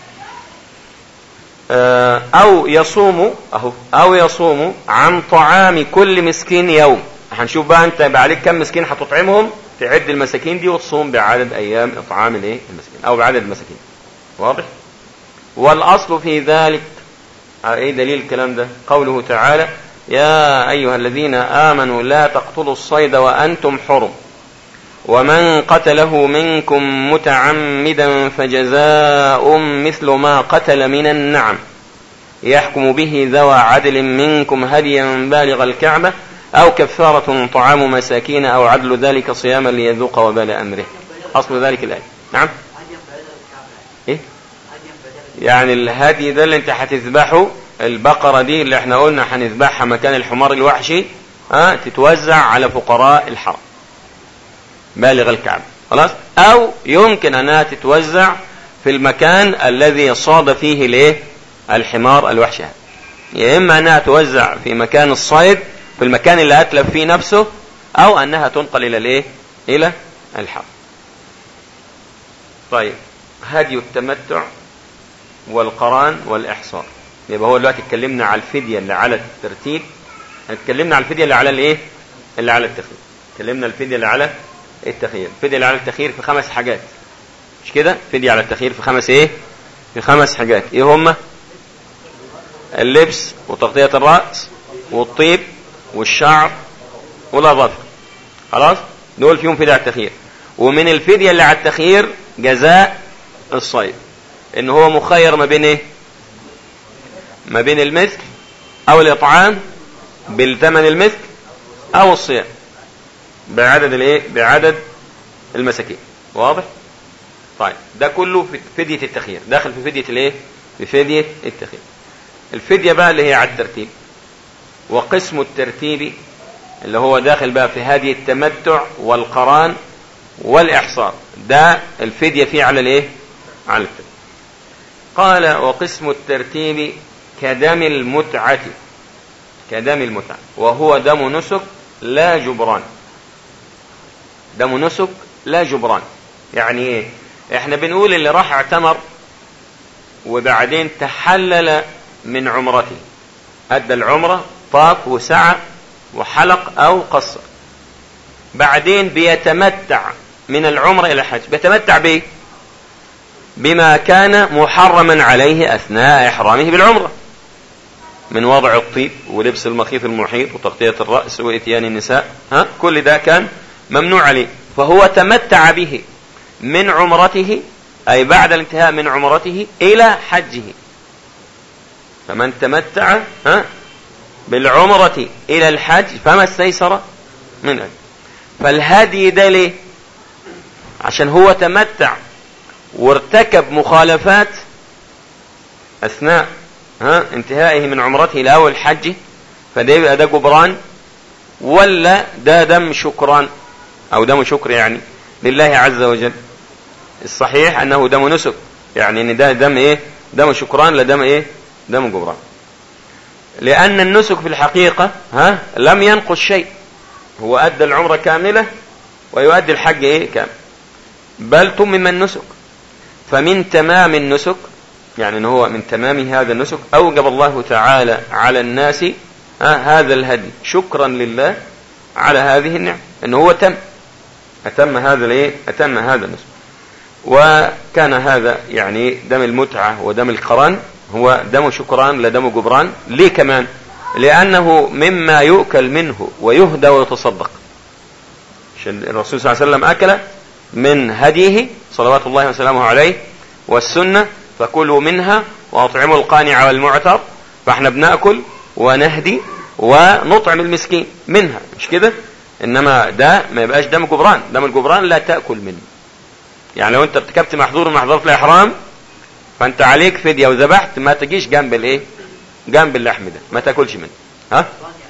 S5: آه، او يصوم اهو او يصوم عن طعام كل مسكين يوم هنشوف بقى انت يبقى عليك كم مسكين هتطعمهم تعد المساكين دي وتصوم بعدد ايام اطعام الايه المسكين او بعدد المساكين واضح والاصل في ذلك ايه دليل الكلام ده قوله تعالى يا ايها الذين امنوا لا تقتلوا الصيد وانتم حرم ومن قتله منكم متعمدا فجزاء مثل ما قتل من النعم يحكم به ذوى عدل منكم هديا بالغ الكعبة أو كفارة طعام مساكين أو عدل ذلك صياما ليذوق وبال أمره أصل ذلك الآية نعم إيه؟ يعني الهدي ده اللي انت هتذبحه البقرة دي اللي احنا قلنا هنذبحها مكان الحمار الوحشي ها تتوزع على فقراء الحرم بالغ الكعبة خلاص او يمكن انها تتوزع في المكان الذي صاد فيه الايه الحمار الوحشي هذا يا اما انها توزع في مكان الصيد في المكان اللي اتلف فيه نفسه او انها تنقل الى الايه الى الحرم طيب هدي التمتع والقران والاحصار يبقى هو دلوقتي اتكلمنا على الفديه اللي على الترتيب اتكلمنا على الفديه اللي على الايه اللي على التخيير اتكلمنا الفديه اللي على التخيير الفديه اللي على التخيير في خمس حاجات مش كده فديه على التخيير في خمس ايه في خمس حاجات ايه هما اللبس وتغطيه الراس والطيب والشعر والاظافر خلاص دول فيهم فديه على التخيير ومن الفديه اللي على التخيير جزاء الصيد ان هو مخير ما بين ايه ما بين المثل او الاطعام بالثمن المثل او الصيام بعدد الايه بعدد المساكين واضح طيب ده كله في فدية التخيير داخل في فدية الايه في فدية التخيير الفدية بقى اللي هي على الترتيب وقسم الترتيب اللي هو داخل بقى في هذه التمتع والقران والإحصار ده الفدية فيه على الايه على الفدية قال وقسم الترتيب كدم المتعة كدم المتعة وهو دم نسك لا جبران دم نسك لا جبران يعني ايه احنا بنقول اللي راح اعتمر وبعدين تحلل من عمرته ادى العمرة طاف وسعى وحلق او قصر بعدين بيتمتع من العمرة الى الحج بيتمتع بايه بما كان محرما عليه اثناء احرامه بالعمره من وضع الطيب ولبس المخيط المحيط وتغطية الرأس وإتيان النساء ها كل ده كان ممنوع عليه فهو تمتع به من عمرته أي بعد الانتهاء من عمرته إلى حجه فمن تمتع ها بالعمرة إلى الحج فما استيسر من أجل فالهدي ده ليه عشان هو تمتع وارتكب مخالفات أثناء ها انتهائه من عمرته إلى أول حج فده يبقى ده جبران ولا ده دم شكران أو دم شكر يعني لله عز وجل الصحيح أنه دم نسك يعني أن ده دم إيه دم شكران لا دم إيه دم جبران لأن النسك في الحقيقة ها لم ينقص شيء هو أدى العمرة كاملة ويؤدي الحج إيه كامل بل تمم النسك فمن تمام النسك يعني أنه هو من تمام هذا النسك أوجب الله تعالى على الناس ها هذا الهدي شكرا لله على هذه النعمة أنه هو تم أتم هذا الإيه أتم هذا النسك وكان هذا يعني دم المتعة ودم القران هو دم شكران لا دم جبران ليه كمان لأنه مما يؤكل منه ويهدى ويتصدق عشان الرسول صلى الله عليه وسلم أكل من هديه صلوات الله وسلامه عليه والسنة فكلوا منها وأطعموا القانع والمعتر فاحنا بنأكل ونهدي ونطعم المسكين منها مش كده انما ده ما يبقاش دم جبران دم الجبران لا تأكل منه يعني لو انت ارتكبت محظور من محظورات الاحرام فانت عليك فدية وذبحت ما تجيش جنب الايه جنب اللحم ده ما تاكلش منه ها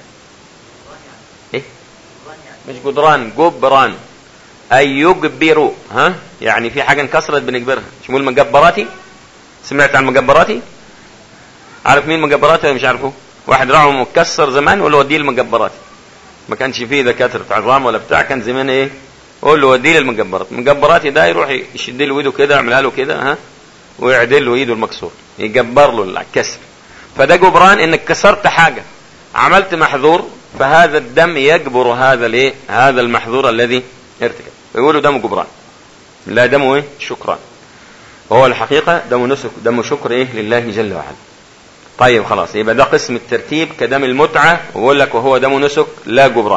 S5: ايه مش جدران جبران اي يجبروا ها يعني في حاجة انكسرت بنجبرها مش مقول مجبراتي سمعت عن مجبراتي عارف مين مجبراتي ولا مش عارفه واحد راعه مكسر زمان ولا وديه المجبراتي ما كانش فيه دكاترة عظام ولا بتاع كان زمان ايه قول له وديه للمجبرات المجبراتي ده يروح يشد له ايده كده يعملها له كده ها ويعدل له ايده المكسور يجبر له الكسر فده جبران انك كسرت حاجة عملت محظور فهذا الدم يجبر هذا الايه هذا المحظور الذي ارتكب يقولوا دم جبران لا دم ايه شكران وهو الحقيقة دم نسك دم شكر ايه لله جل وعلا طيب خلاص يبقى ده قسم الترتيب كدم المتعة ويقول لك وهو دم نسك لا جبران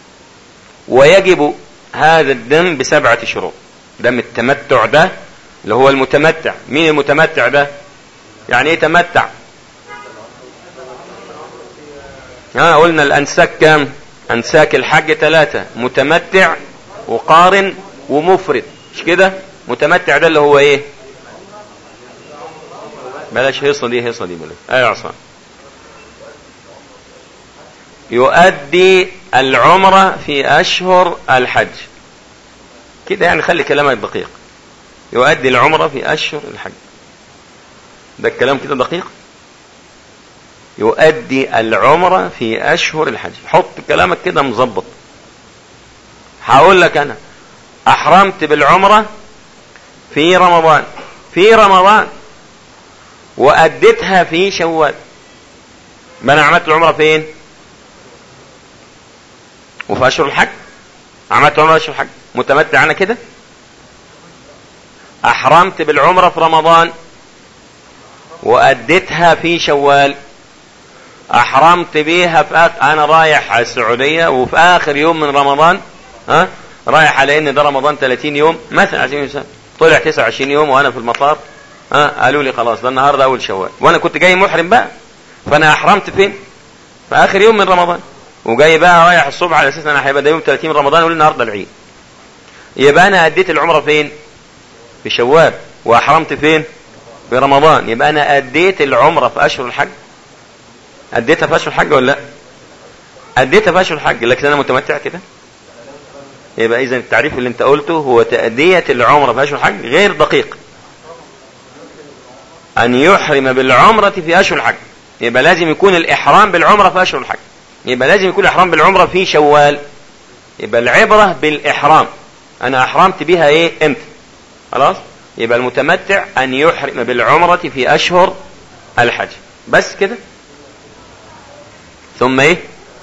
S5: ويجب هذا الدم بسبعة شروط دم التمتع ده اللي هو المتمتع مين المتمتع ده يعني ايه تمتع ها قلنا الانساك كام انساك الحج ثلاثة متمتع وقارن ومفرد مش كده متمتع ده اللي هو ايه بلاش هيصة دي هيصة دي بلاش ايه عصام يؤدي العمرة في أشهر الحج كده يعني خلي كلامك دقيق يؤدي العمرة في أشهر الحج ده الكلام كده دقيق يؤدي العمرة في أشهر الحج حط كلامك كده مظبط هقول لك أنا أحرمت بالعمرة في رمضان في رمضان وأديتها في شوال ما أنا عملت العمرة فين وفي أشهر الحج عملت عمرة أشهر الحج متمتع أنا كده أحرمت بالعمرة في رمضان وأديتها في شوال أحرمت بيها في آخر أنا رايح على السعودية وفي آخر يوم من رمضان ها رايح على إن ده رمضان 30 يوم مثلا 20 سنة طلع 29 يوم وأنا في المطار ها قالوا لي خلاص ده النهارده أول شوال وأنا كنت جاي محرم بقى فأنا أحرمت فين؟ في آخر يوم من رمضان وجاي بقى رايح الصبح على أساس أنا هيبقى ده يوم 30 رمضان يقول النهارده العيد يبقى أنا أديت العمرة فين؟ في شوال وأحرمت فين؟ في رمضان يبقى أنا أديت العمرة في أشهر الحج أديتها في أشهر الحج ولا لا؟ أديتها في أشهر الحج لكن أنا متمتع كده يبقى إذا التعريف اللي أنت قلته هو تأدية العمرة في أشهر الحج غير دقيق أن يحرم بالعمرة في أشهر الحج يبقى لازم يكون الإحرام بالعمرة في أشهر الحج يبقى لازم يكون الإحرام بالعمرة في شوال يبقى العبرة بالإحرام أنا أحرمت بها إيه إمتى خلاص يبقى المتمتع أن يحرم بالعمرة في أشهر الحج بس كده ثم إيه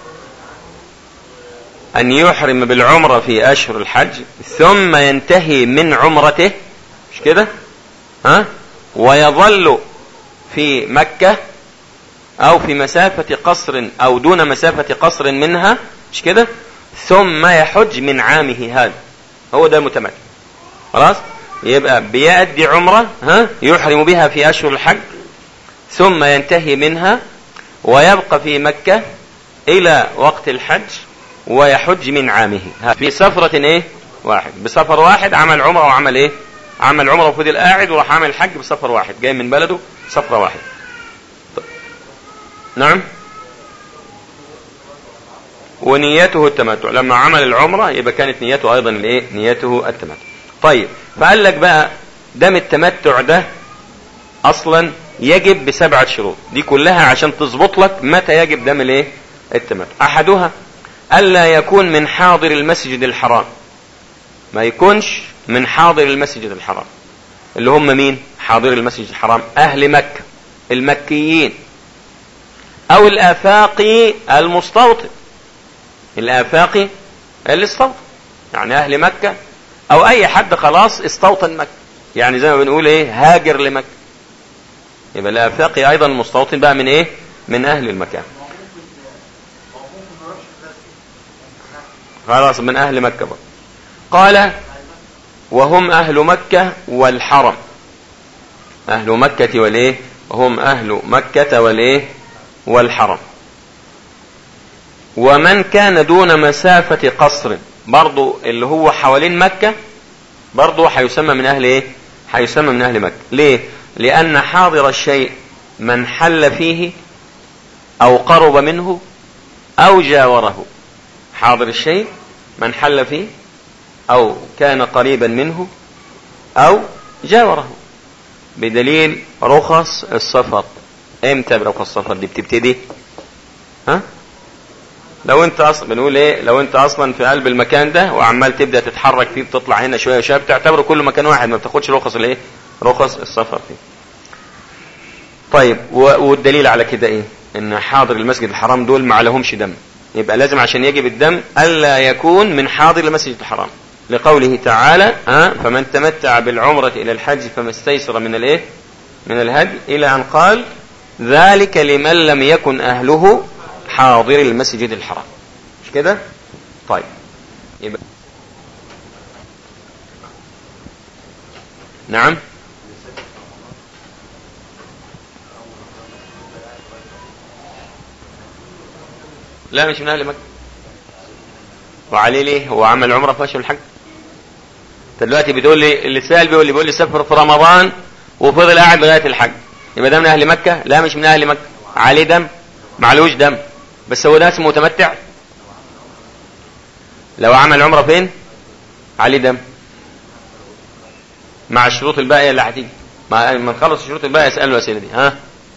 S5: أن يحرم بالعمرة في أشهر الحج ثم ينتهي من عمرته مش كده ها ويظل في مكة أو في مسافة قصر أو دون مسافة قصر منها مش كده ثم يحج من عامه هذا هو ده المتمتع خلاص يبقى بيأدي عمرة ها يحرم بها في أشهر الحج ثم ينتهي منها ويبقى في مكة إلى وقت الحج ويحج من عامه في سفرة ايه واحد بسفر واحد عمل عمره وعمل ايه عمل عمره وفضل قاعد وراح عمل حج بسفر واحد جاي من بلده سفرة واحد طيب. نعم ونيته التمتع لما عمل العمرة يبقى كانت نيته أيضا الإيه نيته التمتع طيب فقال لك بقى دم التمتع ده أصلا يجب بسبعة شروط دي كلها عشان تظبط لك متى يجب دم الإيه التمتع أحدها ألا يكون من حاضر المسجد الحرام ما يكونش من حاضر المسجد الحرام اللي هم مين حاضر المسجد الحرام أهل مكة المكيين أو الآفاقي المستوطن الآفاقي اللي استوطن يعني أهل مكة أو أي حد خلاص استوطن مكة يعني زي ما بنقول إيه هاجر لمكة يبقى الآفاقي أيضا المستوطن بقى من إيه من أهل المكان خلاص من أهل مكة بقى قال وهم أهل مكة والحرم أهل مكة والإيه هم أهل مكة والإيه والحرم ومن كان دون مسافة قصر برضو اللي هو حوالين مكة برضو هيسمى من أهل إيه هيسمى من أهل مكة ليه لأن حاضر الشيء من حل فيه أو قرب منه أو جاوره حاضر الشيء من حل فيه أو كان قريبا منه أو جاوره بدليل رخص السفر امتى برخص السفر دي بتبتدي ها لو انت اصلا بنقول ايه لو انت اصلا في قلب المكان ده وعمال تبدا تتحرك فيه بتطلع هنا شويه شويه بتعتبره كل مكان واحد ما بتاخدش رخص الايه رخص السفر فيه طيب والدليل على كده ايه ان حاضر المسجد الحرام دول ما لهمش دم يبقى لازم عشان يجب الدم الا يكون من حاضر المسجد الحرام لقوله تعالى ها فمن تمتع بالعمرة إلى الحج فما استيسر من الإيه من الهدي إلى أن قال ذلك لمن لم يكن أهله حاضر المسجد الحرام مش كده طيب يبقى نعم لا مش من أهل مكة وعليه ليه هو عمل عمره في اشهر الحج انت دلوقتي بتقول لي اللي سال بيقول لي بيقول لي سافر في رمضان وفضل قاعد لغايه الحج يبقى ده من اهل مكه لا مش من اهل مكه عليه دم معلوش دم بس هو ده اسمه متمتع لو عمل عمره فين عليه دم مع الشروط الباقيه اللي هتيجي ما نخلص الشروط الباقيه اساله الاسئله دي ها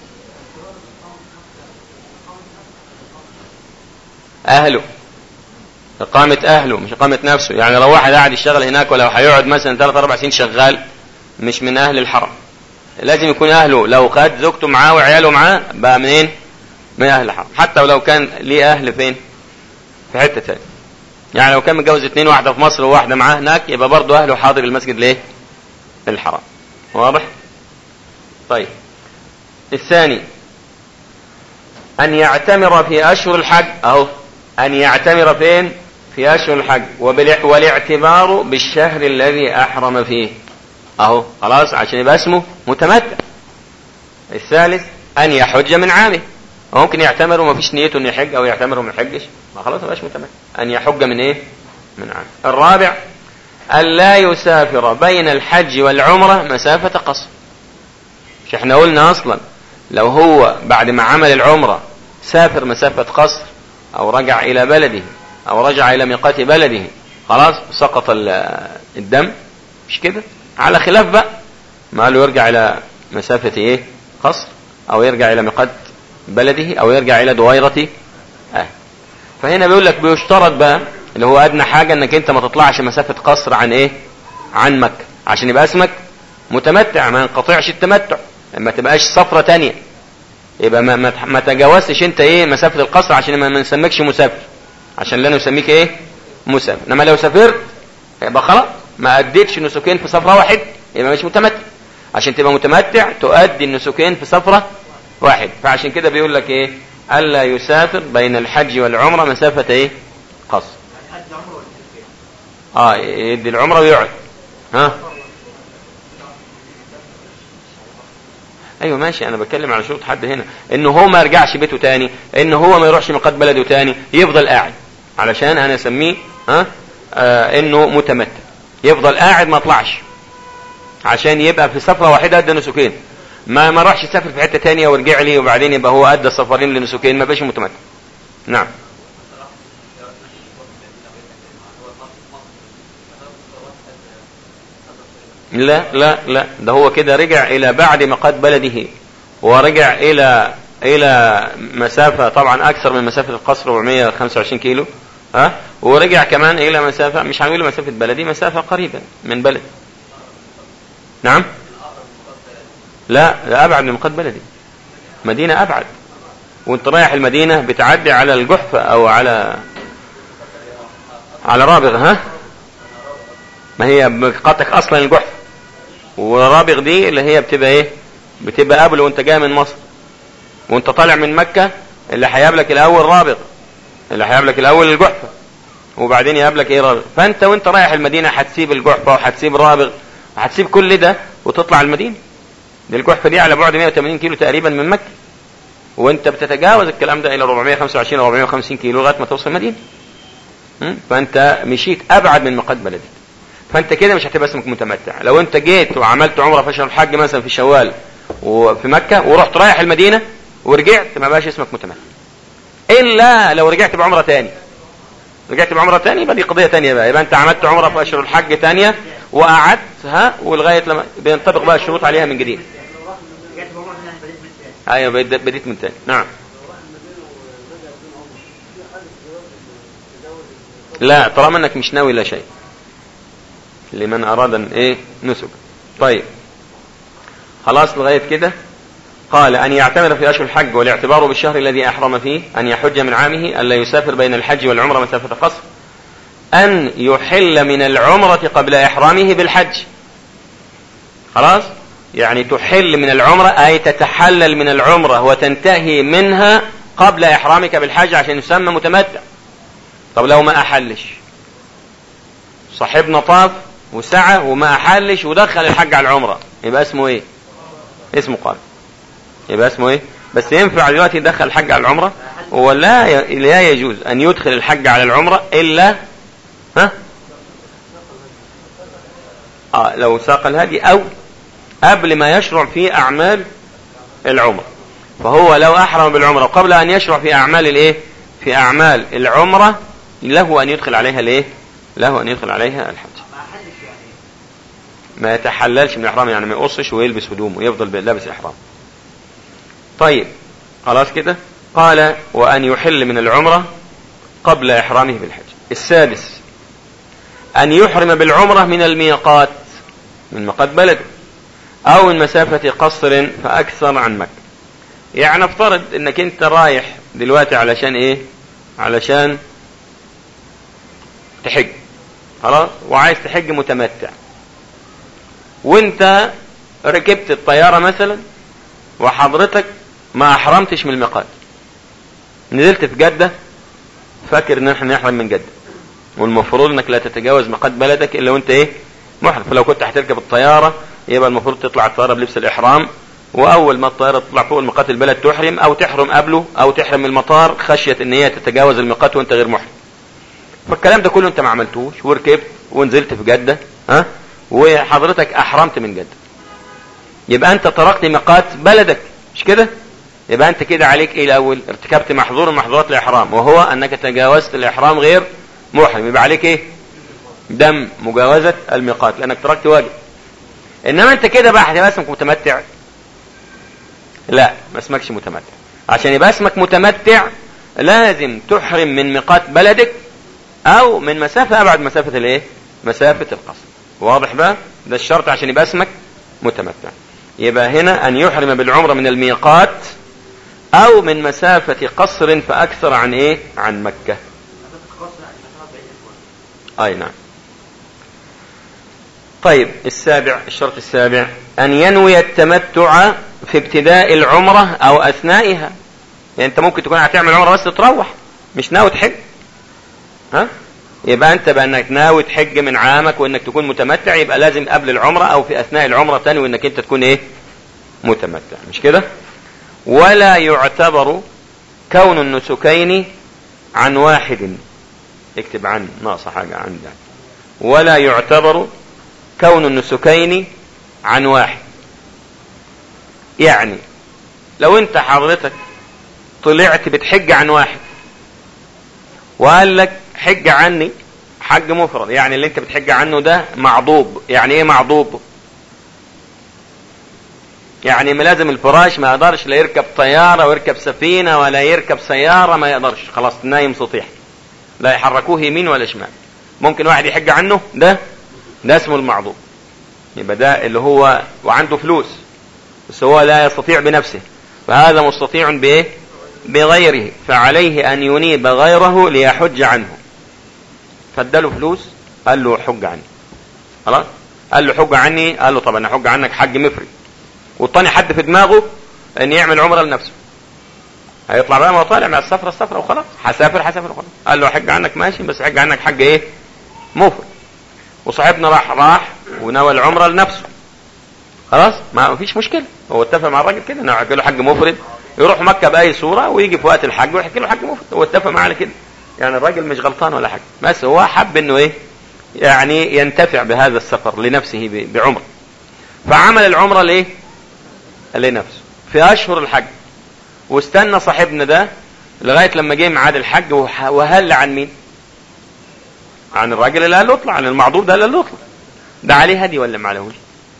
S5: اهله إقامة أهله مش إقامة نفسه يعني لو واحد قاعد يشتغل هناك ولو هيقعد مثلا ثلاث أربع سنين شغال مش من أهل الحرم لازم يكون أهله لو خد زوجته معاه وعياله معاه بقى منين؟ من أهل الحرم حتى ولو كان ليه أهل فين؟ في حتة تانية يعني لو كان متجوز اثنين واحدة في مصر وواحدة معاه هناك يبقى برضه أهله حاضر المسجد ليه؟ الحرام واضح؟ طيب الثاني أن يعتمر في أشهر الحج أهو أن يعتمر فين؟ في أشهر الحج والاعتبار بالشهر الذي أحرم فيه أهو خلاص عشان يبقى اسمه متمتع الثالث أن يحج من عامه ممكن يعتمر وما فيش نيته أن يحج أو يعتمر وما يحجش ما خلاص ما متمتع أن يحج من إيه؟ من عامه الرابع أن لا يسافر بين الحج والعمرة مسافة قصر مش احنا قلنا أصلا لو هو بعد ما عمل العمرة سافر مسافة قصر أو رجع إلى بلده أو رجع إلى ميقات بلده خلاص سقط الدم مش كده على خلاف بقى ما قالوا يرجع إلى مسافة إيه قصر أو يرجع إلى ميقات بلده أو يرجع إلى دويرة آه. فهنا بيقول لك بيشترط بقى اللي هو أدنى حاجة إنك أنت ما تطلعش مسافة قصر عن إيه عن مكة عشان يبقى اسمك متمتع ما ينقطعش التمتع ما تبقاش سفرة تانية يبقى ما, ما, ما تجاوزتش انت ايه مسافة القصر عشان ما نسميكش مسافر عشان لا نسميك ايه مسافر انما لو سافرت يبقى خلاص ما اديتش نسكين في سفرة واحد يبقى مش متمتع عشان تبقى متمتع تؤدي النسكين في سفرة واحد فعشان كده بيقول لك ايه الا يسافر بين الحج والعمرة مسافة ايه قصر اه يدي العمرة ويقعد ها ايوه ماشي انا بتكلم على شروط حد هنا انه هو ما يرجعش بيته تاني ان هو ما يروحش ميقات بلده تاني يفضل قاعد علشان انا اسميه ها آه انه متمتع يفضل قاعد ما يطلعش عشان يبقى في سفره واحده ادى نسكين ما ما راحش يسافر في حته تانية ورجع لي وبعدين يبقى هو ادى سفرين لنسكين ما بقاش متمتع نعم لا لا لا ده هو كده رجع الى بعد مقاد بلده ورجع الى الى مسافة طبعا اكثر من مسافة القصر 425 كيلو ها ورجع كمان الى مسافة مش هنقول مسافة بلدي مسافة قريبة من بلد نعم لا ده ابعد من مقاد بلدي مدينة ابعد وانت رايح المدينة بتعدي على الجحفة او على على رابغ ها ما هي بقاتك اصلا الجحفة ورابغ دي اللي هي بتبقى ايه بتبقى قبل وانت جاي من مصر وانت طالع من مكة اللي هيقابلك الاول رابغ اللي هيقابلك الاول الجحفة وبعدين يقابلك ايه رابغ فانت وانت رايح المدينة هتسيب الجحفة وهتسيب رابغ وهتسيب كل ده وتطلع المدينة دي الجحفة دي على بعد 180 كيلو تقريبا من مكة وانت بتتجاوز الكلام ده الى 425 او 450 كيلو لغايه ما توصل المدينه م? فانت مشيت ابعد من مقاد بلدك فانت كده مش هتبقى اسمك متمتع لو انت جيت وعملت عمره في شهر الحج مثلا في شوال وفي مكه ورحت رايح المدينه ورجعت ما بقاش اسمك متمتع الا لو رجعت بعمره تاني رجعت بعمره تاني يبقى دي قضيه تانية بقى يبقى انت عملت عمره في اشهر الحج تانية وقعدت ها ولغايه لما بينطبق بقى الشروط عليها من جديد ايوه بديت بديت من تاني نعم لا طالما انك مش ناوي لا شيء لمن اراد ان ايه نسك طيب خلاص لغايه كده قال ان يعتمر في اشهر الحج والاعتبار بالشهر الذي احرم فيه ان يحج من عامه الا يسافر بين الحج والعمره مسافه قصر ان يحل من العمره قبل احرامه بالحج خلاص يعني تحل من العمرة أي تتحلل من العمرة وتنتهي منها قبل إحرامك بالحج عشان يسمى متمتع طب لو ما أحلش صاحبنا طاف وسعى وما أحلش ودخل الحج على العمرة يبقى اسمه إيه اسمه قال يبقى اسمه إيه بس ينفع دلوقتي يدخل الحج على العمرة ولا لا يجوز أن يدخل الحج على العمرة إلا ها آه لو ساق الهدي أو قبل ما يشرع في أعمال العمرة فهو لو أحرم بالعمرة قبل أن يشرع في أعمال الإيه في أعمال العمرة له أن يدخل عليها الإيه له أن يدخل عليها الحج ما يتحللش من الإحرام يعني ما يقصش ويلبس هدومه ويفضل لابس إحرام طيب خلاص كده قال وأن يحل من العمرة قبل إحرامه بالحج السادس أن يحرم بالعمرة من الميقات من مقاد بلده او من مسافة قصر فاكثر عن مكة يعني افترض انك انت رايح دلوقتي علشان ايه علشان تحج خلاص وعايز تحج متمتع وانت ركبت الطيارة مثلا وحضرتك ما احرمتش من الميقات نزلت في جدة فاكر ان احنا نحرم من جدة والمفروض انك لا تتجاوز ميقات بلدك الا وانت ايه محرم فلو كنت هتركب الطيارة يبقى المفروض تطلع الطيارة بلبس الإحرام وأول ما الطيارة تطلع فوق الميقات البلد تحرم أو تحرم قبله أو تحرم من المطار خشية إن هي تتجاوز الميقات وأنت غير محرم. فالكلام ده كله أنت ما عملتوش وركبت ونزلت في جدة ها وحضرتك أحرمت من جدة. يبقى أنت تركت ميقات بلدك مش كده؟ يبقى أنت كده عليك إيه الأول؟ ارتكبت محظور من محظورات الإحرام وهو أنك تجاوزت الإحرام غير محرم يبقى عليك إيه؟ دم مجاوزة الميقات لأنك تركت واجب. انما انت كده بقى هتبقى اسمك متمتع لا ما اسمكش متمتع عشان يبقى اسمك متمتع لازم تحرم من ميقات بلدك او من مسافة ابعد مسافة الايه مسافة القصر واضح بقى ده الشرط عشان يبقى اسمك متمتع يبقى هنا ان يحرم بالعمرة من الميقات او من مسافة قصر فاكثر عن ايه عن مكة اي نعم طيب السابع الشرط السابع أن ينوي التمتع في ابتداء العمرة أو أثنائها يعني أنت ممكن تكون هتعمل عمرة بس تروح مش ناوي تحج ها يبقى أنت بأنك ناوي تحج من عامك وإنك تكون متمتع يبقى لازم قبل العمرة أو في أثناء العمرة تاني وإنك أنت تكون إيه متمتع مش كده ولا يعتبر كون النسكين عن واحد اكتب عن ناقص حاجة عن ده ولا يعتبر كون النسكين عن واحد يعني لو انت حضرتك طلعت بتحج عن واحد وقال لك حج عني حج مفرد يعني اللي انت بتحج عنه ده معضوب يعني ايه معضوب يعني ملازم الفراش ما يقدرش لا يركب طيارة ويركب سفينة ولا يركب سيارة ما يقدرش خلاص نايم سطيح لا يحركوه يمين ولا شمال ممكن واحد يحج عنه ده ده اسمه المعذور يبقى ده اللي هو وعنده فلوس بس هو لا يستطيع بنفسه فهذا مستطيع بايه بغيره فعليه ان ينيب غيره ليحج عنه فاداله فلوس قال له حج عني خلاص قال له حج عني قال له طب انا حج عنك حج مفرد والتاني حد في دماغه ان يعمل عمره لنفسه هيطلع بقى ما هو طالع مع السفره السفره وخلاص هسافر هسافر وخلاص قال له حج عنك ماشي بس حج عنك حج ايه مفرد وصاحبنا راح راح ونوى العمره لنفسه خلاص ما فيش مشكله هو اتفق مع الراجل كده انه يحكي له حج مفرد يروح مكه باي صوره ويجي في وقت الحج ويحكي له حج مفرد هو اتفق معاه على كده يعني الراجل مش غلطان ولا حاجه بس هو حب انه ايه يعني ينتفع بهذا السفر لنفسه ب- بعمره فعمل العمره لايه لنفسه في اشهر الحج واستنى صاحبنا ده لغايه لما جه ميعاد الحج وح- وهل عن مين عن الراجل اللي قال له اطلع عن المعذور ده اللي قال له اطلع ده عليه هدي ولا ما عليهوش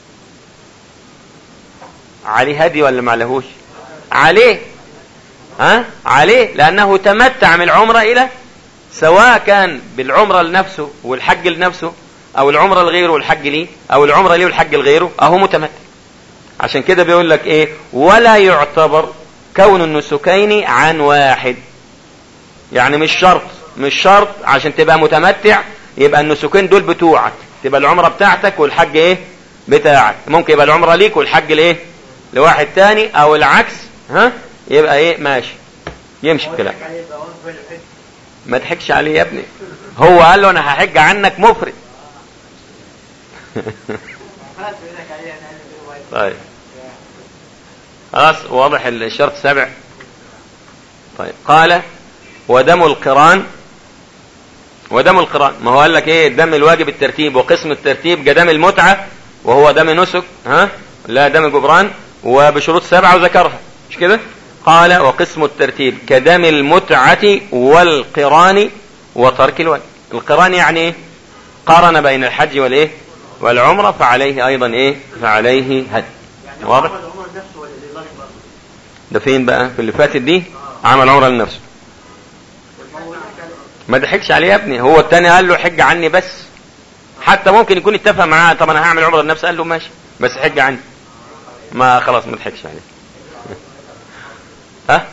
S5: عليه هدي ولا ما عليهوش عليه ها عليه لانه تمتع من العمره الى سواء كان بالعمره لنفسه والحج لنفسه او العمره لغيره والحج ليه او العمره ليه والحج لغيره اهو متمتع عشان كده بيقول لك ايه ولا يعتبر كون النسكين عن واحد يعني مش شرط مش شرط عشان تبقى متمتع يبقى النسكين دول بتوعك تبقى العمره بتاعتك والحج ايه بتاعك ممكن يبقى العمره ليك والحج لايه لواحد تاني او العكس ها يبقى ايه ماشي يمشي الكلام ما تحكش عليه يا ابني هو قال له انا هحج عنك مفرد طيب خلاص واضح الشرط السابع طيب قال ودم القران ودم القران ما هو قال لك ايه دم الواجب الترتيب وقسم الترتيب كدم المتعه وهو دم نسك ها لا دم جبران وبشروط سبعه وذكرها مش كده قال وقسم الترتيب كدم المتعه والقران وترك الواجب القران يعني ايه قارن بين الحج والايه والعمره فعليه ايضا ايه فعليه هدي واضح ده فين بقى في اللي فاتت دي عمل عمره لنفسه ما ضحكش عليه يا ابني هو التاني قال له حج عني بس حتى ممكن يكون اتفق معاه طب انا هعمل عمره لنفسي قال له ماشي بس حج عني ما خلاص ما ضحكش عليه ها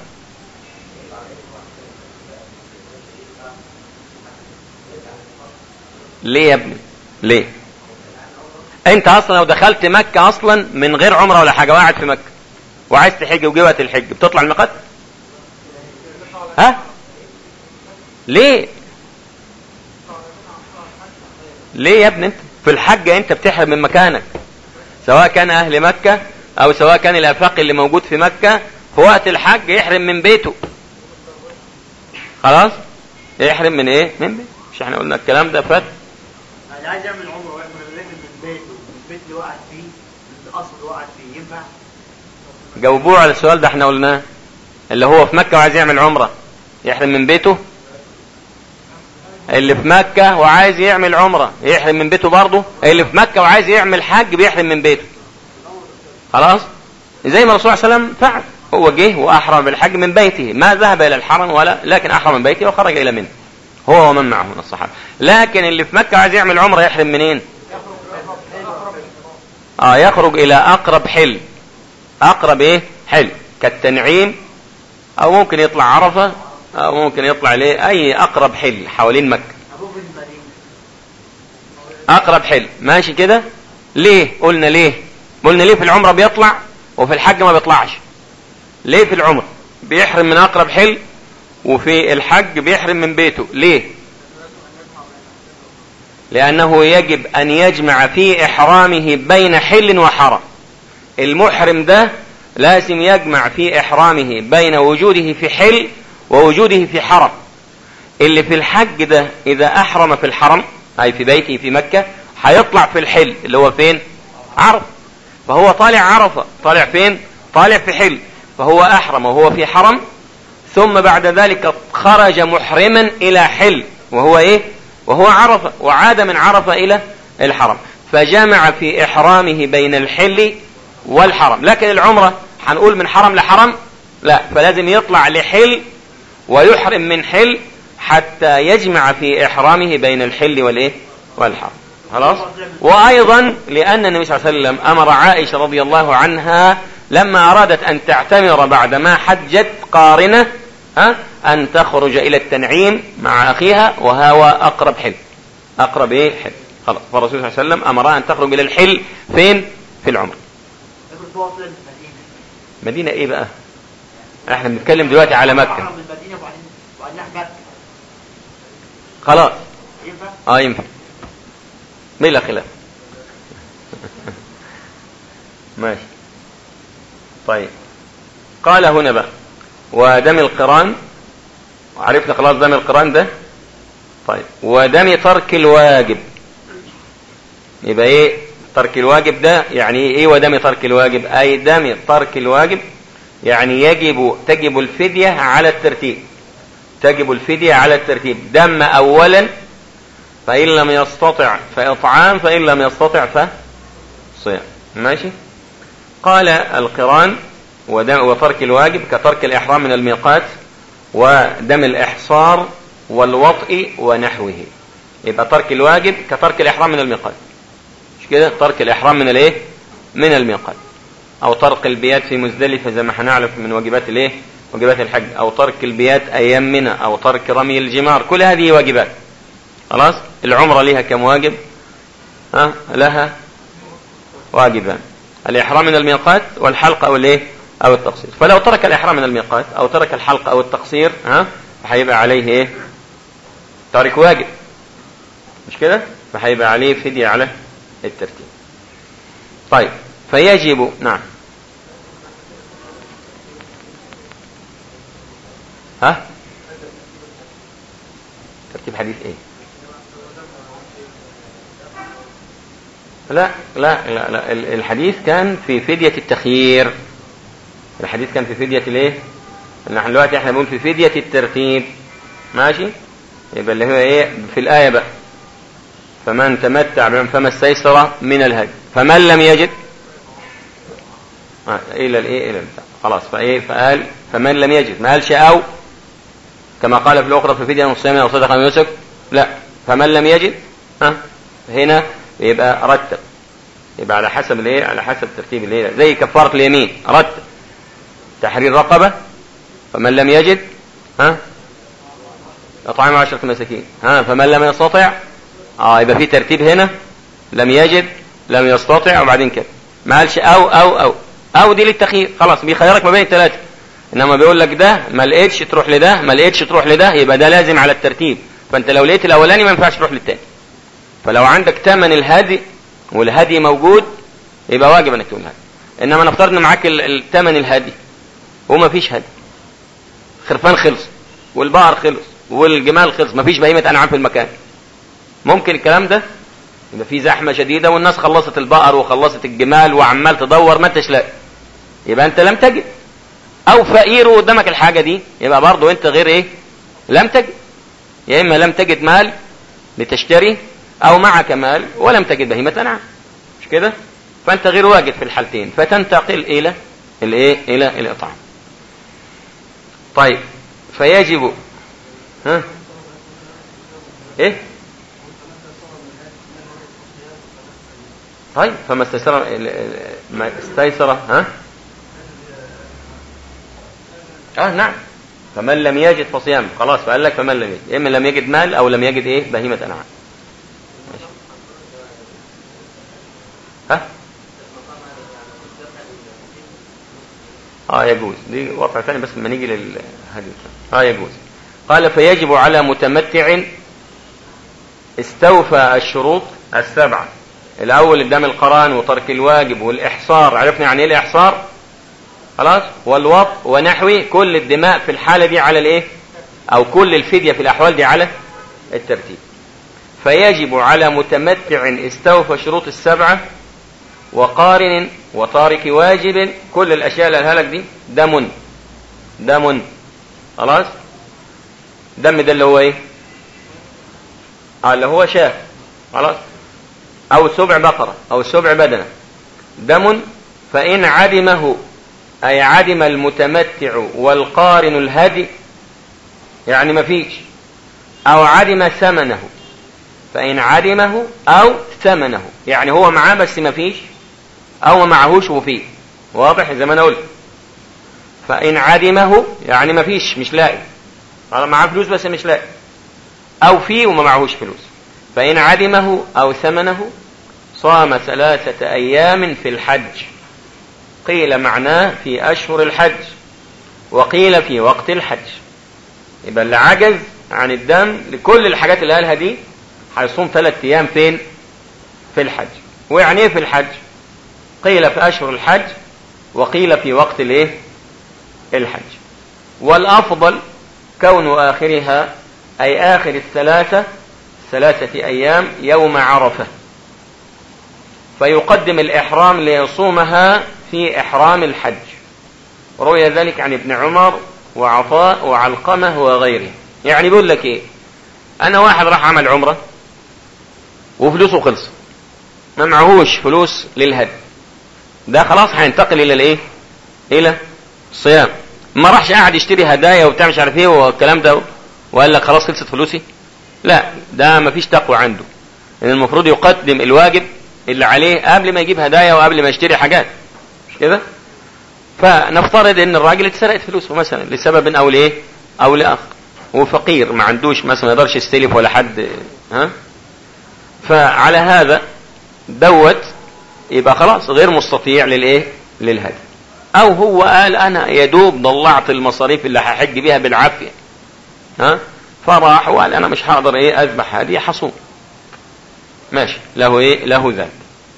S5: ليه يا ابني ليه انت اصلا لو دخلت مكة اصلا من غير عمرة ولا حاجة وقاعد في مكة وعايز تحج وجه وقت الحج بتطلع الميقات ها ليه ليه يا ابني انت في الحج انت بتحرم من مكانك سواء كان اهل مكة او سواء كان الافاق اللي موجود في مكة في وقت الحج يحرم من بيته خلاص يحرم من ايه من بيته مش احنا قلنا الكلام ده فات
S6: اللي عايز يعمل عمره ويعمل رحلة من بيته من البيت اللي وقعد فيه الاصل اللي وقعد فيه ينفع؟
S5: جاوبوه على السؤال ده احنا قلناه اللي هو في مكة وعايز يعمل عمرة يحرم من بيته اللي في مكة وعايز يعمل عمرة يحرم من بيته برضه اللي في مكة وعايز يعمل حج بيحرم من بيته خلاص زي ما الرسول صلى الله عليه وسلم فعل هو جه واحرم بالحج من بيته ما ذهب الى الحرم ولا لكن احرم من بيته وخرج الى منه هو ومن معه من الصحابه لكن اللي في مكه عايز يعمل عمره يحرم منين اه يخرج الى اقرب حل اقرب ايه حل كالتنعيم او ممكن يطلع عرفه او ممكن يطلع ليه اي اقرب حل حوالين مكه
S6: ابوه في المدينة
S5: اقرب حل ماشي كده ليه قلنا ليه قلنا ليه في العمره بيطلع وفي الحج ما بيطلعش ليه في العمره بيحرم من اقرب حل وفي الحج بيحرم من بيته ليه لانه يجب ان يجمع في احرامه بين حل وحرم المحرم ده لازم يجمع في احرامه بين وجوده في حل ووجوده في حرم اللي في الحج ده اذا احرم في الحرم اي في بيته في مكة هيطلع في الحل اللي هو فين عرفة فهو طالع عرفة طالع فين طالع في حل فهو احرم وهو في حرم ثم بعد ذلك خرج محرما الى حل وهو ايه وهو عرفة وعاد من عرفة الى الحرم فجمع في احرامه بين الحل والحرم لكن العمرة هنقول من حرم لحرم لا فلازم يطلع لحل ويحرم من حل حتى يجمع في إحرامه بين الحل والإيه والحرم خلاص وأيضا لأن النبي صلى الله عليه وسلم أمر عائشة رضي الله عنها لما أرادت أن تعتمر بعدما حجت قارنة ها أن تخرج إلى التنعيم مع أخيها وهو أقرب حل أقرب إيه حل خلاص فالرسول صلى الله عليه وسلم أمرها أن تخرج إلى الحل فين في العمر
S6: افرض هو طلع من المدينة
S5: مدينة إيه بقى احنا بنتكلم دلوقتي على مكة
S6: حرم المدينة وبعدين وبعدين راح مكة
S5: خلاص
S6: ينفع؟
S5: اه ينفع بلا خلاف ماشي طيب قال هنا بقى ودم القران عرفنا خلاص دم القران ده طيب ودم ترك الواجب يبقى ايه ترك الواجب ده يعني ايه ودم ترك الواجب اي دم ترك الواجب يعني يجب تجب الفدية على الترتيب تجب الفدية على الترتيب دم اولا فإن لم يستطع فإطعام فإن لم يستطع فصيام ماشي قال القران ودم وترك الواجب كترك الإحرام من الميقات ودم الإحصار والوطء ونحوه يبقى ترك الواجب كترك الإحرام من الميقات مش كده ترك الإحرام من الايه من الميقات أو ترك البيات في مزدلفة زي ما هنعرف من واجبات الايه واجبات الحج أو ترك البيات أيام منى أو ترك رمي الجمار كل هذه واجبات خلاص العمرة لها كم واجب ها لها واجبان الإحرام من الميقات والحلق أو الايه أو التقصير فلو ترك الإحرام من الميقات أو ترك الحلق أو التقصير ها هيبقى عليه ايه تارك واجب مش كده فهيبقى عليه فدية على الترتيب طيب فيجب نعم ها ترتيب حديث ايه لا لا لا, لا. ال- الحديث كان في فدية التخيير الحديث كان في فدية الايه نحن دلوقتي احنا بنقول في فدية الترتيب ماشي يبقى اللي هو ايه في الآية بقى فمن تمتع بما فما استيسر من الهدي فمن لم يجد آه الى الايه الى البتاع خلاص فايه فقال فمن لم يجد ما قالش او كما قال في الاخرى في فدية الصيام او صدقه من يوسف لا فمن لم يجد ها هنا يبقى رتب يبقى على حسب الايه على حسب ترتيب الايه زي كفاره اليمين رتب تحرير رقبه فمن لم يجد ها اطعام عشرة مساكين ها فمن لم يستطع اه يبقى في ترتيب هنا لم يجد لم يستطع وبعدين كده ما قالش او او او او دي للتخيير خلاص بيخيرك ما بين الثلاثه انما بيقول لك ده ما لقيتش تروح لده ما لقيتش تروح لده يبقى ده لازم على الترتيب فانت لو لقيت الاولاني ما ينفعش تروح للتاني فلو عندك ثمن الهدي والهدي موجود يبقى واجب انك تقول هدي انما نفترض ان معاك الثمن الهدي وما فيش هدي خرفان خلص والبقر خلص والجمال خلص مفيش بهيمة أنعام في المكان ممكن الكلام ده يبقى في زحمة شديدة والناس خلصت البقر وخلصت الجمال وعمال تدور ما انتش لاقي يبقى انت لم تجد او فقير وقدامك الحاجة دي يبقى برضه انت غير ايه لم تجد يا اما لم تجد مال لتشتري او معك مال ولم تجد بهيمة أنعام مش كده فانت غير واجد في الحالتين فتنتقل الى الايه الى الاطعام طيب فيجب ها ايه طيب فما استيسر ما استيسر ها اه نعم فمن لم يجد فصيام خلاص فقال لك فمن لم يجد اما لم يجد مال او لم يجد ايه بهيمة انعام ماشي. ها اه يجوز دي وضع ثاني بس لما نيجي للهدي اه يجوز قال فيجب على متمتع استوفى الشروط السبعة الأول الدم القران وترك الواجب والإحصار عرفنا يعني إيه الإحصار خلاص والوط ونحوي كل الدماء في الحالة دي على الإيه أو كل الفدية في الأحوال دي على الترتيب فيجب على متمتع استوفى شروط السبعة وقارن وتارك واجب كل الأشياء اللي قالها لك دي دم دم خلاص دم ده اللي هو ايه آه اللي هو شاه خلاص او سبع بقرة او سبع بدنة دم فإن عدمه أي عدم المتمتع والقارن الهدي يعني ما فيش أو عدم ثمنه فإن عدمه أو ثمنه يعني هو معاه بس ما فيش أو ما معهوش وفيه واضح زي ما أنا قلت فإن عدمه يعني ما فيش مش لاقي معاه فلوس بس مش لاقي أو فيه وما معهوش فلوس فإن عدمه أو ثمنه صام ثلاثة أيام في الحج قيل معناه في أشهر الحج وقيل في وقت الحج يبقى اللي عجز عن الدم لكل الحاجات اللي قالها دي هيصوم ثلاث أيام فين في الحج ويعني ايه في الحج قيل في أشهر الحج وقيل في وقت الايه الحج والأفضل كون آخرها أي آخر الثلاثة ثلاثة أيام يوم عرفة فيقدم الإحرام ليصومها في إحرام الحج روي ذلك عن ابن عمر وعطاء وعلقمة وغيره يعني بيقول لك إيه أنا واحد راح عمل عمرة وفلوسه خلص ما معهوش فلوس للهدي ده خلاص هينتقل إلى الإيه إلى الصيام ما راحش قاعد يشتري هدايا وبتاع مش عارف ايه والكلام ده وقال لك خلاص خلصت فلوسي لا ده ما فيش تقوى عنده لان المفروض يقدم الواجب اللي عليه قبل ما يجيب هدايا وقبل ما يشتري حاجات مش كده فنفترض ان الراجل اتسرقت فلوسه مثلا لسبب او لايه او لاخر هو فقير ما عندوش مثلا ما يقدرش يستلف ولا حد ها فعلى هذا دوت يبقى خلاص غير مستطيع للايه للهدي او هو قال انا يا دوب ضلعت المصاريف اللي هحج بيها بالعافيه ها فراح وقال انا مش هقدر ايه اذبح هذه حصوم ماشي له ايه له ذلك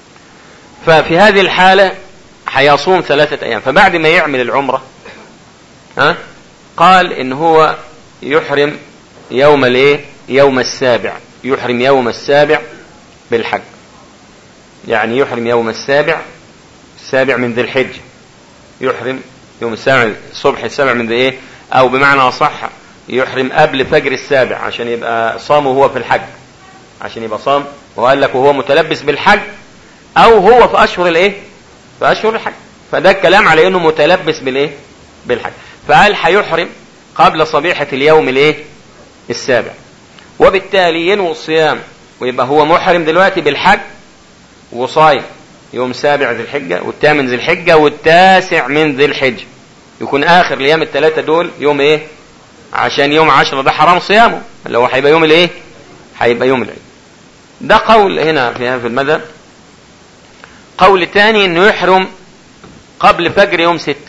S5: ففي هذه الحالة هيصوم ثلاثة ايام فبعد ما يعمل العمرة ها قال ان هو يحرم يوم الايه يوم السابع يحرم يوم السابع بالحج يعني يحرم يوم السابع السابع من ذي الحجة يحرم يوم السابع صبح السابع من ذي ايه او بمعنى اصح يحرم قبل فجر السابع عشان يبقى صامه هو في الحج عشان يبقى صام وقال لك وهو متلبس بالحج او هو في اشهر الايه في اشهر الحج فده الكلام على انه متلبس بالايه بالحج فقال هيحرم قبل صبيحة اليوم الايه السابع وبالتالي ينوي الصيام ويبقى هو محرم دلوقتي بالحج وصايم يوم سابع ذي الحجة والثامن ذي الحجة والتاسع من ذي الحجة يكون اخر الايام الثلاثة دول يوم ايه عشان يوم عشرة ده حرام صيامه اللي هو هيبقى يوم الايه هيبقى يوم العيد ده قول هنا في في المذهب قول تاني انه يحرم قبل فجر يوم ستة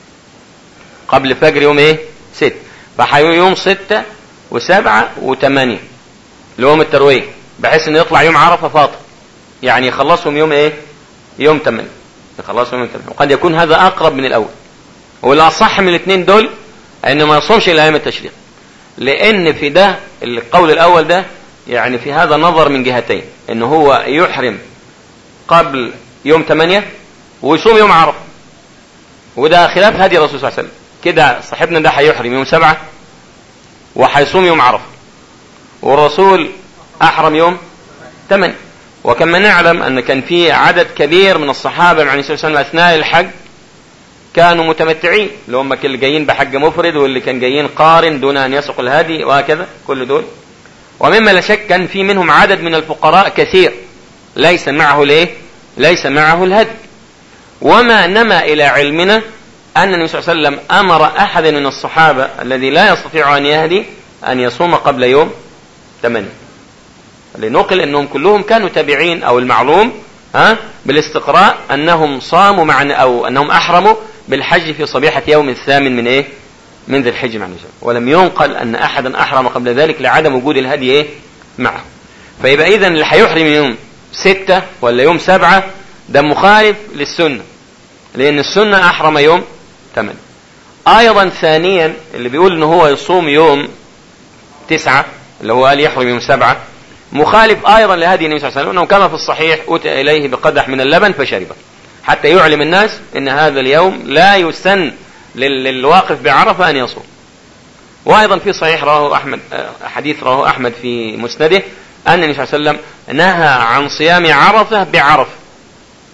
S5: قبل فجر يوم ايه ستة فحيوم يوم ستة وسبعة وثمانية اللي هو يوم التروية بحيث انه يطلع يوم عرفة فاطر يعني يخلصهم يوم ايه يوم ثمانية يخلصهم يوم ثمانية وقد يكون هذا اقرب من الاول واللي اصح من الاثنين دول انه ما يصومش الى ايام التشريق لان في ده القول الاول ده يعني في هذا نظر من جهتين ان هو يحرم قبل يوم 8 ويصوم يوم عرفه وده خلاف هدي الرسول صلى الله عليه وسلم كده صاحبنا ده هيحرم يوم سبعة وهيصوم يوم عرفه والرسول احرم يوم 8 وكما نعلم ان كان في عدد كبير من الصحابه مع النبي صلى الله عليه وسلم اثناء الحج كانوا متمتعين اللي هم اللي جايين بحج مفرد واللي كان جايين قارن دون ان يسقوا الهدي وهكذا كل دول ومما لا شك كان في منهم عدد من الفقراء كثير ليس معه الايه ليس معه الهدي وما نما الى علمنا ان النبي صلى الله عليه وسلم امر احد من الصحابه الذي لا يستطيع ان يهدي ان يصوم قبل يوم 8 لنقل انهم كلهم كانوا تابعين او المعلوم ها بالاستقراء انهم صاموا مع او انهم احرموا بالحج في صبيحه يوم الثامن من ايه من ذي الحج مع النساء ولم ينقل ان احدا احرم قبل ذلك لعدم وجود الهدي ايه معه فيبقى اذا اللي هيحرم يوم ستة ولا يوم سبعة ده مخالف للسنة لان السنة احرم يوم ثمانية ايضا ثانيا اللي بيقول ان هو يصوم يوم تسعة اللي هو قال يحرم يوم سبعة مخالف ايضا لهدي النبي صلى الله عليه وسلم انه كما في الصحيح اتى اليه بقدح من اللبن فشربه حتى يعلم الناس ان هذا اليوم لا يسن للواقف بعرفة أن يصوم وأيضا في صحيح رواه أحمد حديث رواه أحمد في مسنده أن النبي صلى الله عليه وسلم نهى عن صيام عرفة بعرفة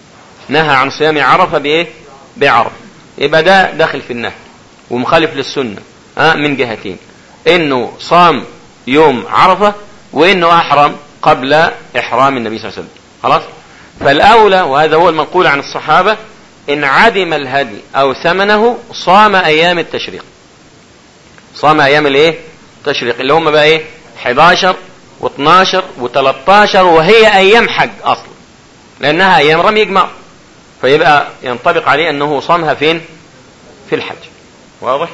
S5: نهى عن صيام عرفة بإيه بعرفة يبقى ده داخل في النهي ومخالف للسنة ها من جهتين انه صام يوم عرفة وانه احرم قبل احرام النبي صلى الله عليه وسلم خلاص فالاولى وهذا هو المنقول عن الصحابة ان عدم الهدي او ثمنه صام ايام التشريق صام ايام الايه التشريق اللي هم بقى ايه 11 و12 و13 وهي ايام حج اصلا لانها ايام رمي يجمع فيبقى ينطبق عليه انه صامها فين في الحج واضح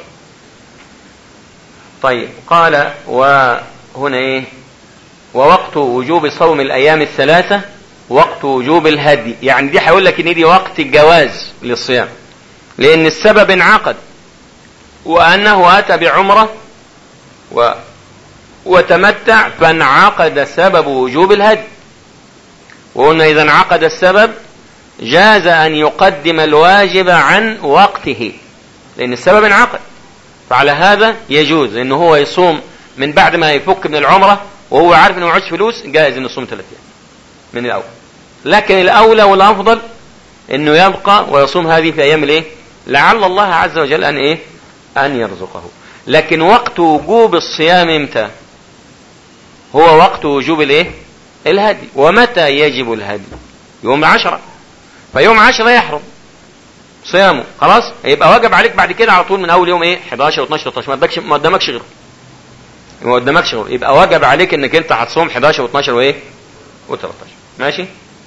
S5: طيب قال وهنا ايه ووقت وجوب صوم الايام الثلاثة وقت وجوب الهدي يعني دي هيقول لك ان دي وقت الجواز للصيام لان السبب انعقد وانه اتى بعمرة و وتمتع فانعقد سبب وجوب الهدي وقلنا اذا انعقد السبب جاز ان يقدم الواجب عن وقته لان السبب انعقد فعلى هذا يجوز ان هو يصوم من بعد ما يفك من العمرة وهو عارف انه معهوش فلوس جائز انه يصوم ثلاث ايام من الاول لكن الاولى والافضل انه يبقى ويصوم هذه في ايام الايه لعل الله عز وجل ان ايه ان يرزقه لكن وقت وجوب الصيام امتى هو وقت وجوب الايه الهدي ومتى يجب الهدي يوم عشرة فيوم عشرة يحرم صيامه خلاص يبقى واجب عليك بعد كده على طول من اول يوم ايه 11 و12 13 ما قدامكش ما قدامكش غيره ما قدامكش غيره يبقى واجب عليك انك انت هتصوم 11 و12 وايه و13 ماشي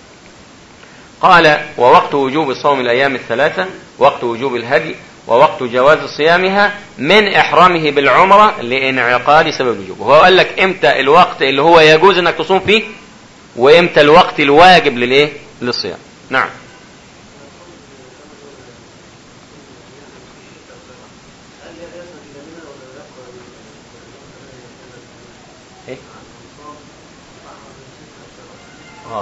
S5: قال ووقت وجوب صوم الايام الثلاثه وقت وجوب الهدي ووقت جواز صيامها من احرامه بالعمره لانعقاد سبب الوجوب وهو قال لك امتى الوقت اللي هو يجوز انك تصوم فيه وامتى الوقت الواجب للايه للصيام نعم ايه اه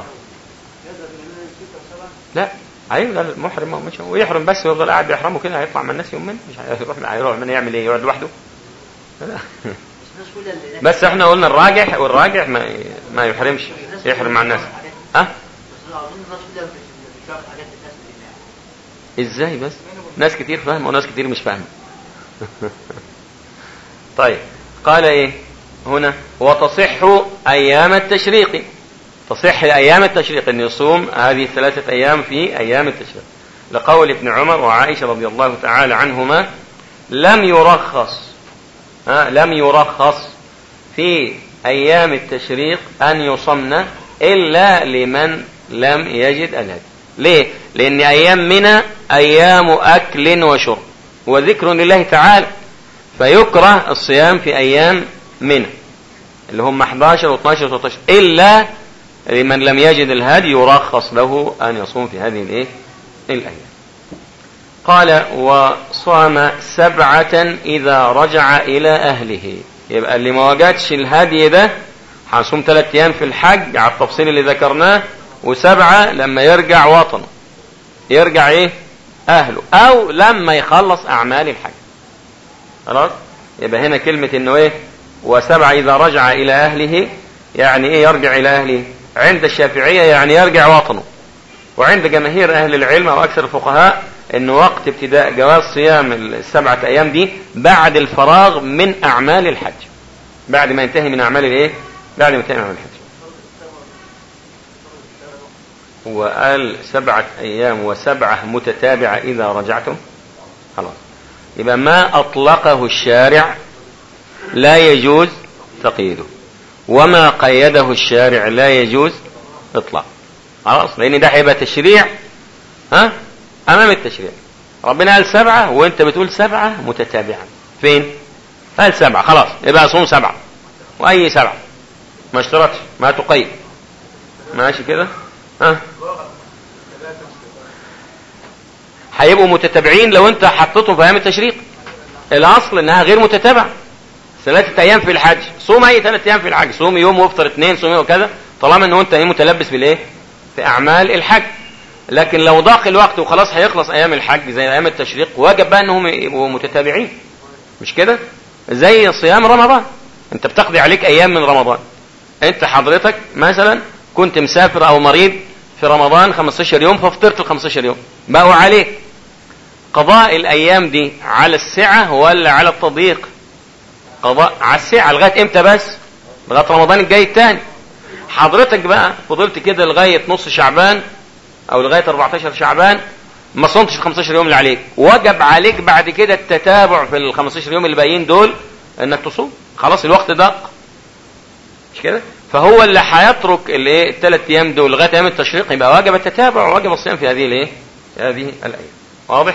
S5: لا ايوه لا المحرم ما مش ويحرم بس ويفضل قاعد بيحرمه كده هيطلع من الناس يومين مش هيروح هيروح من يعمل ايه يقعد لوحده لا
S6: الناس كلها اللي
S5: بس احنا قلنا الراجح والراجح ما ما يحرمش يحرم مع الناس ها أه؟
S6: بس اظن الناس كلها مش مش عارف حاجات الناس اللي
S5: ازاي بس ناس كتير فاهمه وناس كتير مش فاهمه طيب قال ايه هنا وتصح ايام التشريق تصح ايام التشريق ان يصوم هذه الثلاثه ايام في ايام التشريق لقول ابن عمر وعائشه رضي الله تعالى عنهما لم يرخص ها لم يرخص في ايام التشريق ان يصمن الا لمن لم يجد الهدي ليه لان ايام منى ايام اكل وشرب وذكر لله تعالى فيكره الصيام في ايام منى اللي هم 11 و12 و13 الا لمن لم يجد الهدي يرخص له ان يصوم في هذه الايه الايام قال وصام سبعة إذا رجع إلى أهله يبقى اللي ما وجدش الهدي ده هنصوم ثلاث أيام في الحج على التفصيل اللي ذكرناه وسبعة لما يرجع وطنه يرجع إيه أهله أو لما يخلص أعمال الحج خلاص يبقى هنا كلمة إنه إيه وسبعة إذا رجع إلى أهله يعني إيه يرجع إلى أهله عند الشافعية يعني يرجع وطنه وعند جماهير أهل العلم أو أكثر الفقهاء أن وقت ابتداء جواز صيام السبعة أيام دي بعد الفراغ من أعمال الحج بعد ما ينتهي من أعمال الإيه؟ بعد ما ينتهي من أعمال الحج وقال سبعة أيام وسبعة متتابعة إذا رجعتم خلاص يبقى ما أطلقه الشارع لا يجوز تقييده وما قيده الشارع لا يجوز إطلاق خلاص لأن ده هيبقى تشريع ها أمام التشريع ربنا قال سبعة وأنت بتقول سبعة متتابعة فين؟ قال سبعة خلاص يبقى صوم سبعة وأي سبعة ما اشترطش ما تقيد ماشي كده ها هيبقوا متتابعين لو انت حطيتهم في ايام التشريق الاصل انها غير متتابعه ثلاثة ايام في الحج صوم اي ثلاثة ايام في الحج صوم يوم وافطر اثنين صوم يوم وكذا طالما ان انت ايه متلبس بالايه في اعمال الحج لكن لو ضاق الوقت وخلاص هيخلص ايام الحج زي ايام التشريق واجب بقى انهم يبقوا متتابعين مش كده زي صيام رمضان انت بتقضي عليك ايام من رمضان انت حضرتك مثلا كنت مسافر او مريض في رمضان 15 يوم ففطرت ال 15 يوم بقوا عليك قضاء الايام دي على السعة ولا على التضييق قضاء على السعة لغاية امتى بس لغاية رمضان الجاي التاني حضرتك بقى فضلت كده لغاية نص شعبان او لغاية 14 شعبان ما صمتش ال 15 يوم اللي عليك وجب عليك بعد كده التتابع في ال 15 يوم اللي باقيين دول انك تصوم خلاص الوقت دق مش كده فهو اللي هيترك الايه الثلاث ايام دول لغايه ايام التشريق يبقى واجب التتابع وواجب الصيام في هذه الايه في هذه الايام واضح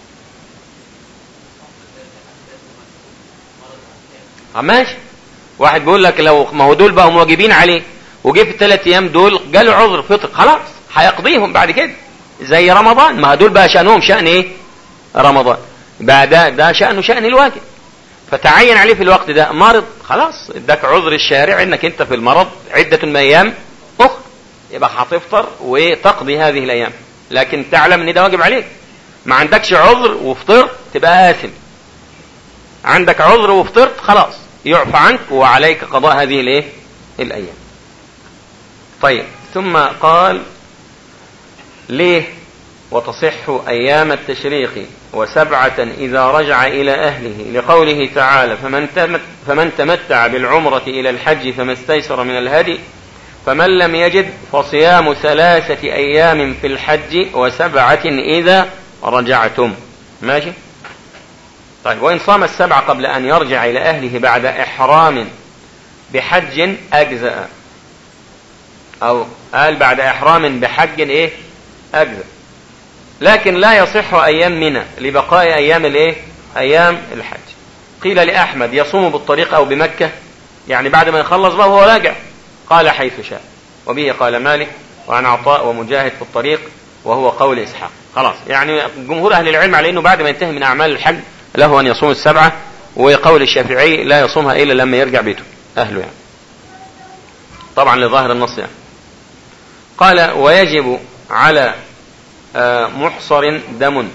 S5: آه ماشي واحد بيقول لك لو ما هو دول بقوا واجبين عليه وجه في الثلاث ايام دول جاله عذر فطر خلاص هيقضيهم بعد كده زي رمضان ما دول بقى شأنهم شأن ايه رمضان بقى ده ده شأنه شأن الواجب فتعين عليه في الوقت ده مرض خلاص اداك عذر الشارع انك انت في المرض عدة من ايام اخرى يبقى هتفطر وتقضي هذه الايام لكن تعلم ان ده واجب عليك ما عندكش عذر وفطرت تبقى آثم عندك عذر وفطرت خلاص يعفى عنك وعليك قضاء هذه الايه الايام طيب ثم قال ليه وتصح أيام التشريق وسبعة إذا رجع إلى أهله لقوله تعالى فمن, تمت فمن تمتع بالعمرة إلى الحج فما استيسر من الهدي فمن لم يجد فصيام ثلاثة أيام في الحج وسبعة إذا رجعتم ماشي طيب وإن صام السبع قبل أن يرجع إلى أهله بعد إحرام بحج أجزأ أو قال بعد إحرام بحج إيه أجزأ لكن لا يصح أيام منى لبقاء أيام الإيه أيام الحج قيل لأحمد يصوم بالطريق أو بمكة يعني بعد ما يخلص بقى وهو راجع قال حيث شاء وبه قال مالك وعن عطاء ومجاهد في الطريق وهو قول إسحاق خلاص يعني جمهور أهل العلم على أنه بعد ما ينتهي من أعمال الحج له أن يصوم السبعة وقول الشافعي لا يصومها إلا لما يرجع بيته أهله يعني طبعا لظاهر النص يعني قال ويجب على محصر دم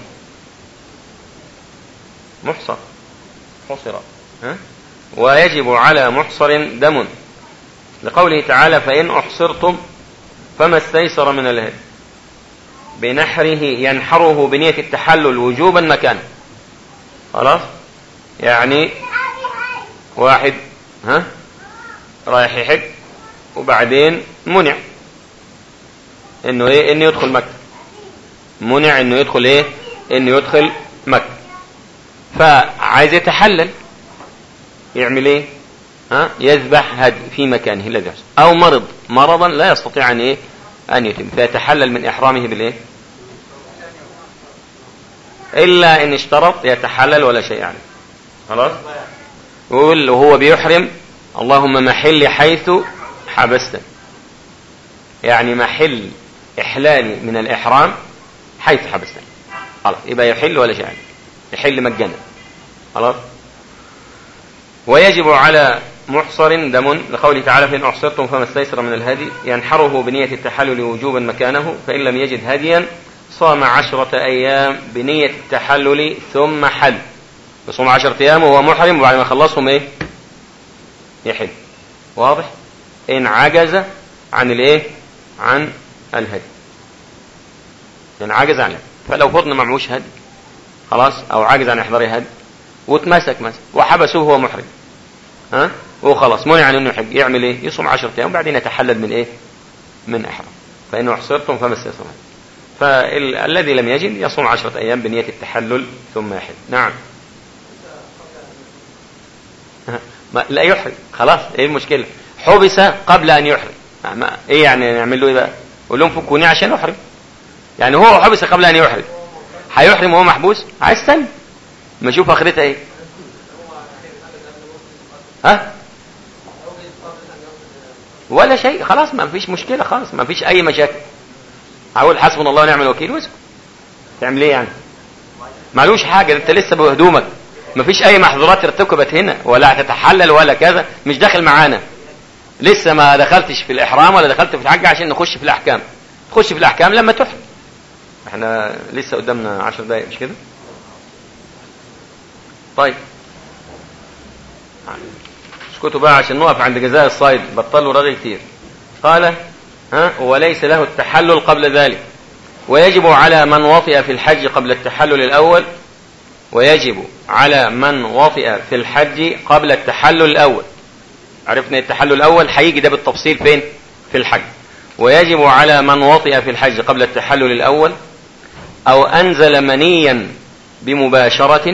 S5: محصر حصر ها؟ ويجب على محصر دم لقوله تعالى فإن أحصرتم فما استيسر من الهدي بنحره ينحره بنية التحلل وجوبا مكانه خلاص يعني واحد ها رايح يحج وبعدين منع انه ايه انه يدخل مكة منع انه يدخل ايه انه يدخل مكة فعايز يتحلل يعمل ايه ها يذبح هدي في مكانه الذي يحصل او مرض مرضا لا يستطيع ان ايه ان يتم فيتحلل من احرامه بالايه الا ان اشترط يتحلل ولا شيء عليه خلاص يقول وهو بيحرم اللهم محل حيث حبست يعني محل إحلالي من الإحرام حيث حبستني خلاص يبقى يحل ولا شيء يحل مجانا خلاص ويجب على محصر دم لقوله تعالى فإن أحصرتم فما استيسر من الهدي ينحره بنية التحلل وجوبا مكانه فإن لم يجد هديا صام عشرة أيام بنية التحلل ثم حل يصوم عشرة أيام وهو محرم وبعد ما يخلصهم إيه يحل واضح إن عجز عن الإيه عن الهدي يعني عجز عنه فلو فرضنا ما معهوش هدي خلاص او عجز عن احضار هدي واتمسك مثلا وحبسوه وهو محرم ها وخلاص منع عن انه يحج يعمل ايه يصوم 10 ايام وبعدين يتحلل من ايه من احرام فانه احصرتم فما استيسر فالذي لم يجد يصوم 10 ايام بنيه التحلل ثم يحل نعم ما لا يحرم خلاص ايه المشكله حبس قبل ان يحرم ما ايه يعني نعمل له ايه بقى قول لهم فكوني عشان احرم يعني هو حبس قبل ان يحرم هيحرم وهو محبوس عايز استنى ما اشوف اخرتها ايه ها ولا شيء خلاص ما فيش مشكله خالص ما فيش اي مشاكل اقول حسبنا الله ونعم الوكيل واسكت تعمل ايه يعني معلوش حاجه انت لسه بهدومك ما فيش اي محظورات ارتكبت هنا ولا هتتحلل ولا كذا مش داخل معانا لسه ما دخلتش في الاحرام ولا دخلت في الحج عشان نخش في الاحكام تخش في الاحكام لما تحرم احنا لسه قدامنا عشر دقايق مش كده طيب اسكتوا بقى عشان نقف عند جزاء الصيد بطلوا رغي كتير قال ها وليس له التحلل قبل ذلك ويجب على من وطئ في الحج قبل التحلل الأول ويجب على من وطئ في الحج قبل التحلل الأول عرفنا التحلل الأول هيجي ده بالتفصيل فين في الحج ويجب على من وطئ في الحج قبل التحلل الأول أو أنزل منيا بمباشرة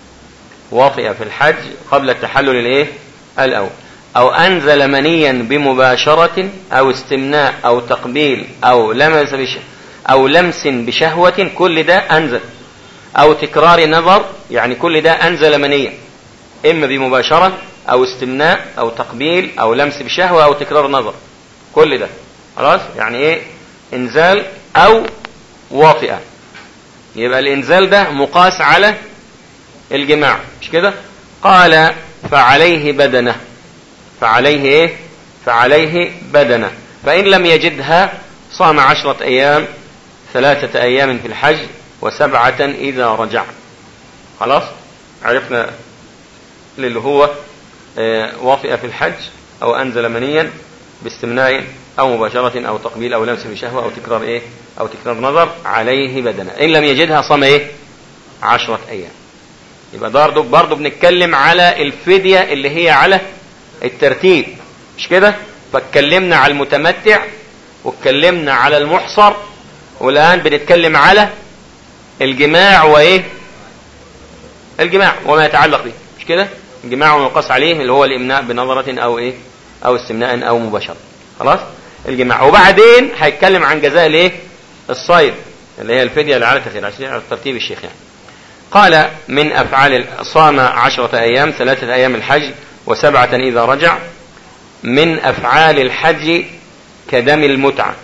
S5: وطئ في الحج قبل التحلل الايه الأول أو أنزل منيا بمباشرة أو استمناء أو تقبيل أو لمس بش أو لمس بشهوة كل ده أنزل أو تكرار نظر يعني كل ده أنزل منيا إما بمباشرة أو استمناء أو تقبيل أو لمس بشهوة أو تكرار نظر كل ده خلاص يعني إيه إنزال أو واطئة يبقى الإنزال ده مقاس على الجماع مش كده قال فعليه بدنه فعليه ايه فعليه بدنه فإن لم يجدها صام عشرة أيام ثلاثة أيام في الحج وسبعة إذا رجع خلاص عرفنا اللي هو آه، وطئ في الحج أو أنزل منيا باستمناء أو مباشرة أو تقبيل أو لمس بشهوة أو تكرار إيه أو تكرار نظر عليه بدنه إن لم يجدها صام إيه عشرة أيام يبقى برضه برضه بنتكلم على الفدية اللي هي على الترتيب مش كده فاتكلمنا على المتمتع واتكلمنا على المحصر والآن بنتكلم على الجماع وإيه الجماع وما يتعلق به مش كده الجماع ويقاس عليه اللي هو الإمناء بنظرة أو إيه أو استمناء أو مباشرة خلاص الجماع وبعدين هيتكلم عن جزاء الإيه الصيد اللي هي الفدية اللي على تخير على ترتيب الشيخ يعني قال من أفعال صام عشرة أيام ثلاثة أيام الحج وسبعة إذا رجع من أفعال الحج كدم المتعة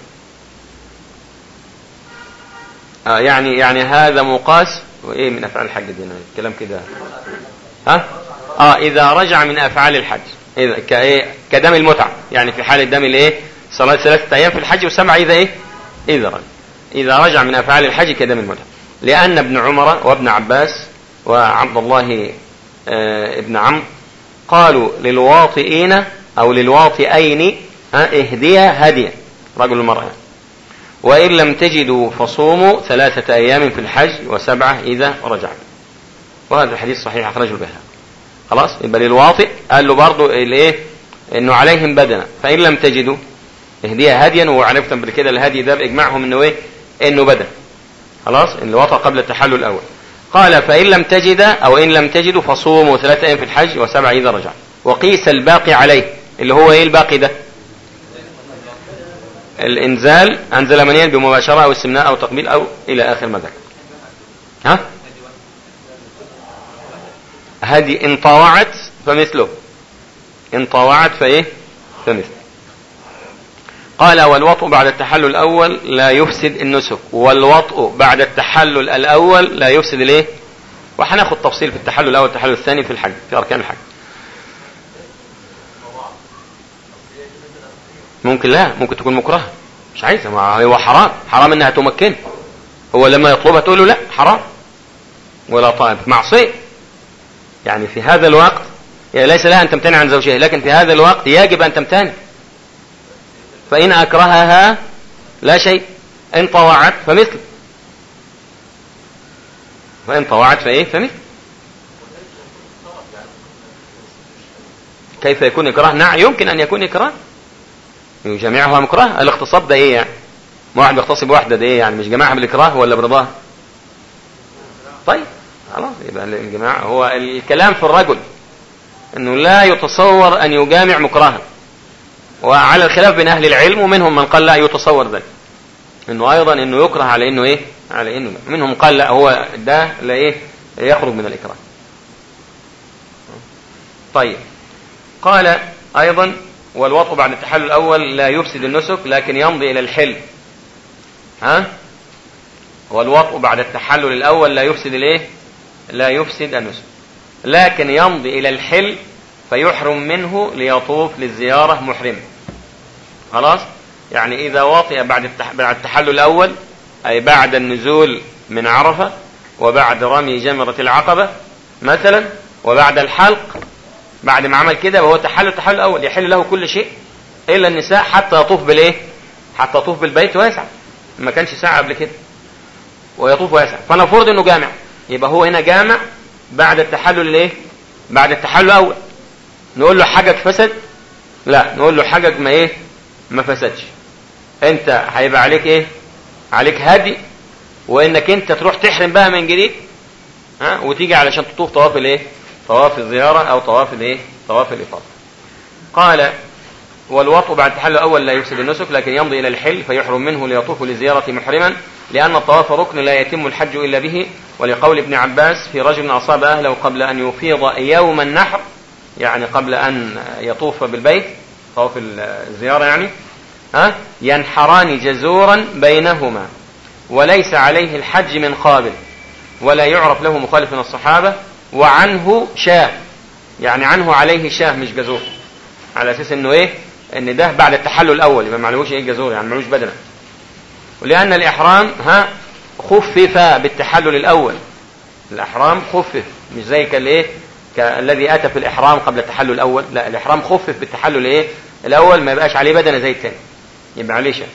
S5: آه يعني يعني هذا مقاس وإيه من أفعال الحج دي كلام كده ها آه إذا رجع من أفعال الحج إذا كإيه كدم المتعة يعني في حال الدم الإيه صلاة ثلاثة أيام في الحج وسبعة إذا إيه إذا رجع إذا رجع من أفعال الحج كدم المتعة لأن ابن عمر وابن عباس وعبد الله آه ابن عمرو قالوا للواطئين أو للواطئين اهديا هديا رجل المرأة وإن لم تجدوا فصوموا ثلاثة أيام في الحج وسبعة إذا رجعت وهذا الحديث صحيح أخرجه بها خلاص يبقى للواطئ قال له برضه الايه انه عليهم بدنه فان لم تجدوا اهديها هديا وعرفتم قبل كده الهدي ده باجماعهم انه ايه انه بدن خلاص اللي وطى قبل التحلل الاول قال فإن لم تجد أو إن لم تجدوا فصوموا ثلاثة أيام في الحج وسبع إذا رجع وقيس الباقي عليه اللي هو إيه الباقي ده الإنزال أنزل منيا بمباشرة أو استمناء أو تقبيل أو إلى آخر ما ذكر ها هذه إن طاوعت فمثله إن طاوعت فإيه فمثله قال والوطء بعد التحلل الأول لا يفسد النسك والوطء بعد التحلل الأول لا يفسد الايه وهناخد تفصيل في التحلل الأول والتحلل الثاني في الحج في أركان الحج ممكن لا ممكن تكون مكرهة مش عايزة ما هو حرام حرام انها تمكن هو لما يطلبها تقول له لا حرام ولا طائب معصية يعني في هذا الوقت يعني ليس لها أن تمتنع عن زوجها لكن في هذا الوقت يجب أن تمتنع فإن أكرهها لا شيء إن طوعت فمثل فإن طوعت فإيه فمثل كيف يكون إكراه نعم يمكن أن يكون إكراه يجمعها مكره الاغتصاب ده إيه يعني ما واحد بيغتصب واحدة ده إيه يعني مش جماعها بالإكراه ولا برضاها طيب خلاص يبقى الجماعة هو الكلام في الرجل انه لا يتصور ان يجامع مكرها وعلى الخلاف بين اهل العلم ومنهم من قال لا يتصور ذلك انه ايضا انه يكره على انه ايه على انه لا. منهم قال لا هو ده لا ايه يخرج من الاكراه طيب قال ايضا والوطء بعد التحلل الاول لا يفسد النسك لكن يمضي الى الحل ها والوطء بعد التحلل الاول لا يفسد الايه لا يفسد النسك لكن يمضي الى الحل فيحرم منه ليطوف للزيارة محرم خلاص يعني إذا وطئ بعد بعد التحلل الأول أي بعد النزول من عرفة وبعد رمي جمرة العقبة مثلا وبعد الحلق بعد ما عمل كده وهو تحلل التحلل الأول يحل له كل شيء إلا النساء حتى يطوف بالإيه حتى طوف بالبيت واسع ما كانش ساعة قبل كده ويطوف واسع فنفرض انه جامع يبقى هو هنا جامع بعد التحلل الايه بعد التحلل الاول نقول له حاجك فسد لا نقول له حاجك ما ايه ما فسدش انت هيبقى عليك ايه عليك هدي وانك انت تروح تحرم بقى من جديد ها وتيجي علشان تطوف طواف الايه طواف الزيارة او طواف الايه طواف الافاضة قال والوطء بعد التحلل الاول لا يفسد النسك لكن يمضي الى الحل فيحرم منه ليطوف للزيارة محرما لان الطواف ركن لا يتم الحج الا به ولقول ابن عباس في رجل اصاب اهله قبل ان يفيض يوم النحر يعني قبل ان يطوف بالبيت طواف الزيارة يعني ها ينحران جزورا بينهما وليس عليه الحج من قابل ولا يعرف له مخالف من الصحابة وعنه شاه يعني عنه عليه شاه مش جزور على اساس انه ايه ان ده بعد التحلل الاول يبقى معلوش ايه جزور يعني معلوش بدنه ولان الاحرام ها خفف بالتحلل الاول الاحرام خفف مش زي كالايه كالذي اتى في الاحرام قبل التحلل الاول لا الاحرام خفف بالتحلل ايه الاول ما يبقاش عليه بدنه زي الثاني يبقى عليه شاه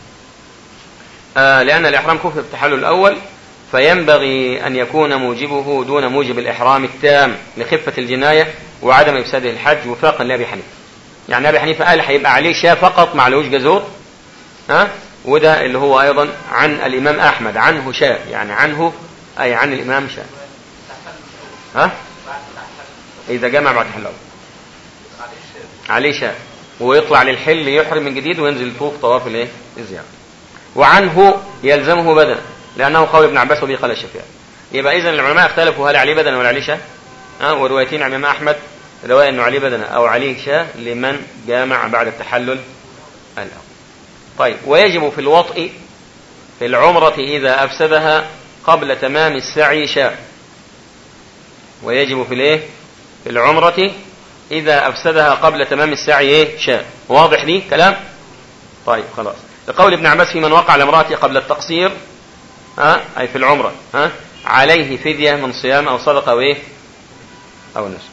S5: آه لان الاحرام خفف بالتحلل الاول فينبغي أن يكون موجبه دون موجب الإحرام التام لخفة الجناية وعدم إفساده الحج وفاقا لأبي حنيفة يعني أبي حنيفة قال هيبقى عليه شاة فقط ما عليهوش جزور ها وده اللي هو أيضا عن الإمام أحمد عنه شاة يعني عنه أي عن الإمام شاة ها إذا جمع بعد حلو عليه شاة ويطلع للحل يحرم من جديد وينزل يطوف طواف الايه الزيارة وعنه يلزمه بدنه لأنه قول ابن عباس وبه قال الشافعي يبقى إذا العلماء اختلفوا هل عليه بدنة ولا عليه شاة ها وروايتين عن الإمام أحمد رواية أنه عليه بدنة أو عليه شاة لمن جامع بعد التحلل الأول طيب ويجب في الوطء في العمرة إذا أفسدها قبل تمام السعي شاة ويجب في الايه في العمرة إذا أفسدها قبل تمام السعي إيه شاء واضح دي كلام طيب خلاص لقول ابن عباس في من وقع لامرأته قبل التقصير ها أي في العمرة ها عليه فدية من صيام أو صدقة أو إيه أو النسك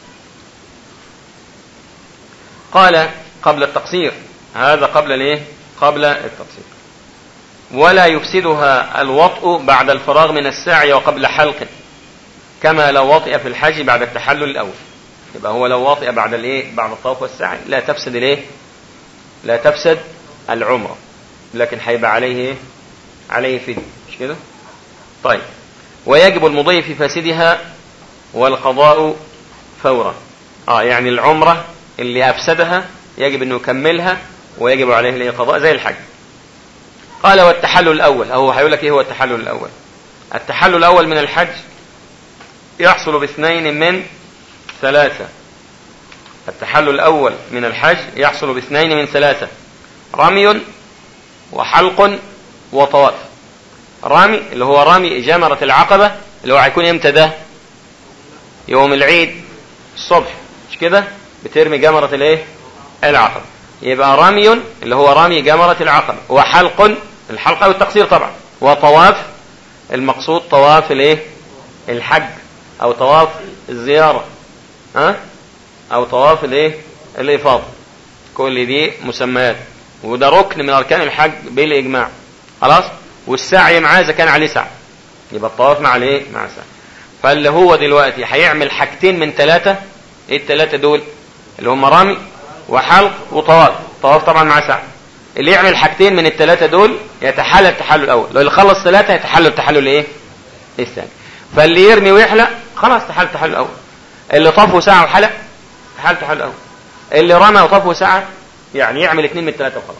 S5: قال قبل التقصير هذا قبل الايه قبل التقصير ولا يفسدها الوطء بعد الفراغ من السعي وقبل حلق كما لو وطئ في الحج بعد التحلل الاول يبقى هو لو وطئ بعد الايه بعد الطواف والسعي لا تفسد الايه لا تفسد العمره لكن هيبقى عليه ايه عليه فدية مش كده طيب ويجب المضي في فاسدها والقضاء فورا اه يعني العمره اللي افسدها يجب انه يكملها ويجب عليه الايه قضاء زي الحج قال والتحلل الاول او هيقول لك ايه هو التحلل الاول التحلل الاول من الحج يحصل باثنين من ثلاثة التحلل الأول من الحج يحصل باثنين من ثلاثة رمي وحلق وطواف رمي اللي هو رمي جمرة العقبة اللي هو هيكون امتى ده يوم العيد الصبح مش كده بترمي جمرة الايه العقبة يبقى رمي اللي هو رمي جمرة العقبة وحلق الحلق او التقصير طبعا وطواف المقصود طواف الايه الحج او طواف الزيارة ها او طواف الايه الافاضة كل دي مسميات وده ركن من اركان الحج بالاجماع خلاص والسعي معاه اذا كان عليه سعي يبقى الطواف مع الايه مع السعي فاللي هو دلوقتي هيعمل حاجتين من ثلاثة ايه الثلاثة دول اللي هم رمي وحلق وطواف طواف طبعا مع سعي اللي يعمل حاجتين من الثلاثة دول يتحلل التحلل الاول لو اللي خلص ثلاثة يتحلل التحلل ايه الثاني فاللي يرمي ويحلق خلاص تحلل التحلل الاول اللي طاف وسعى وحلق تحلل التحلل الاول اللي رمى وطاف وسعى يعني يعمل اثنين من الثلاثة وخلاص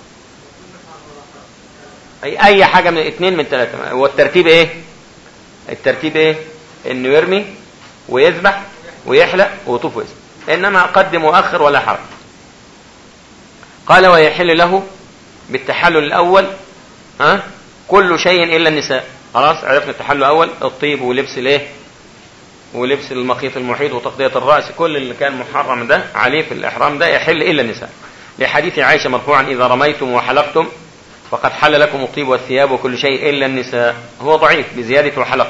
S5: اي اي حاجة من اثنين من ثلاثة هو الترتيب ايه الترتيب ايه انه يرمي ويذبح ويحلق ويطوف ويذبح انما قدم واخر ولا حرج قال ويحل له بالتحلل الاول ها كل شيء الا النساء خلاص عرفنا التحلل الاول الطيب ولبس الايه ولبس المخيط المحيط وتغطيه الراس كل اللي كان محرم ده عليه في الاحرام ده يحل الا النساء لحديث عائشه مرفوعا اذا رميتم وحلقتم فقد حل لكم الطيب والثياب وكل شيء الا النساء هو ضعيف بزياده وحلق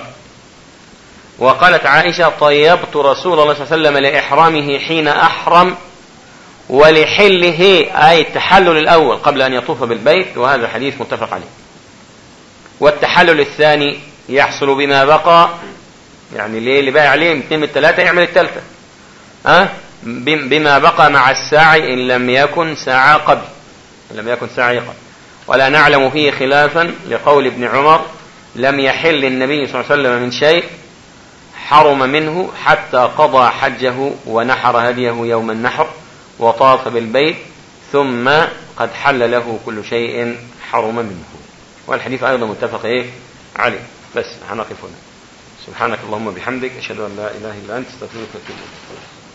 S5: وقالت عائشه طيبت رسول الله صلى الله عليه وسلم لاحرامه حين احرم ولحله أي التحلل الأول قبل أن يطوف بالبيت وهذا حديث متفق عليه والتحلل الثاني يحصل بما بقى يعني ليه اللي باقي عليه اثنين من الثلاثة يعمل الثالثة أه؟ بما بقى مع الساعي إن لم يكن ساعة قبل إن لم يكن ساعي قبل ولا نعلم فيه خلافا لقول ابن عمر لم يحل النبي صلى الله عليه وسلم من شيء حرم منه حتى قضى حجه ونحر هديه يوم النحر وطاف بالبيت ثم قد حل له كل شيء حرم منه والحديث أيضا متفق إيه عليه بس هنقف هنا سبحانك اللهم بحمدك أشهد أن لا إله إلا أنت استغفرك وأتوب إليك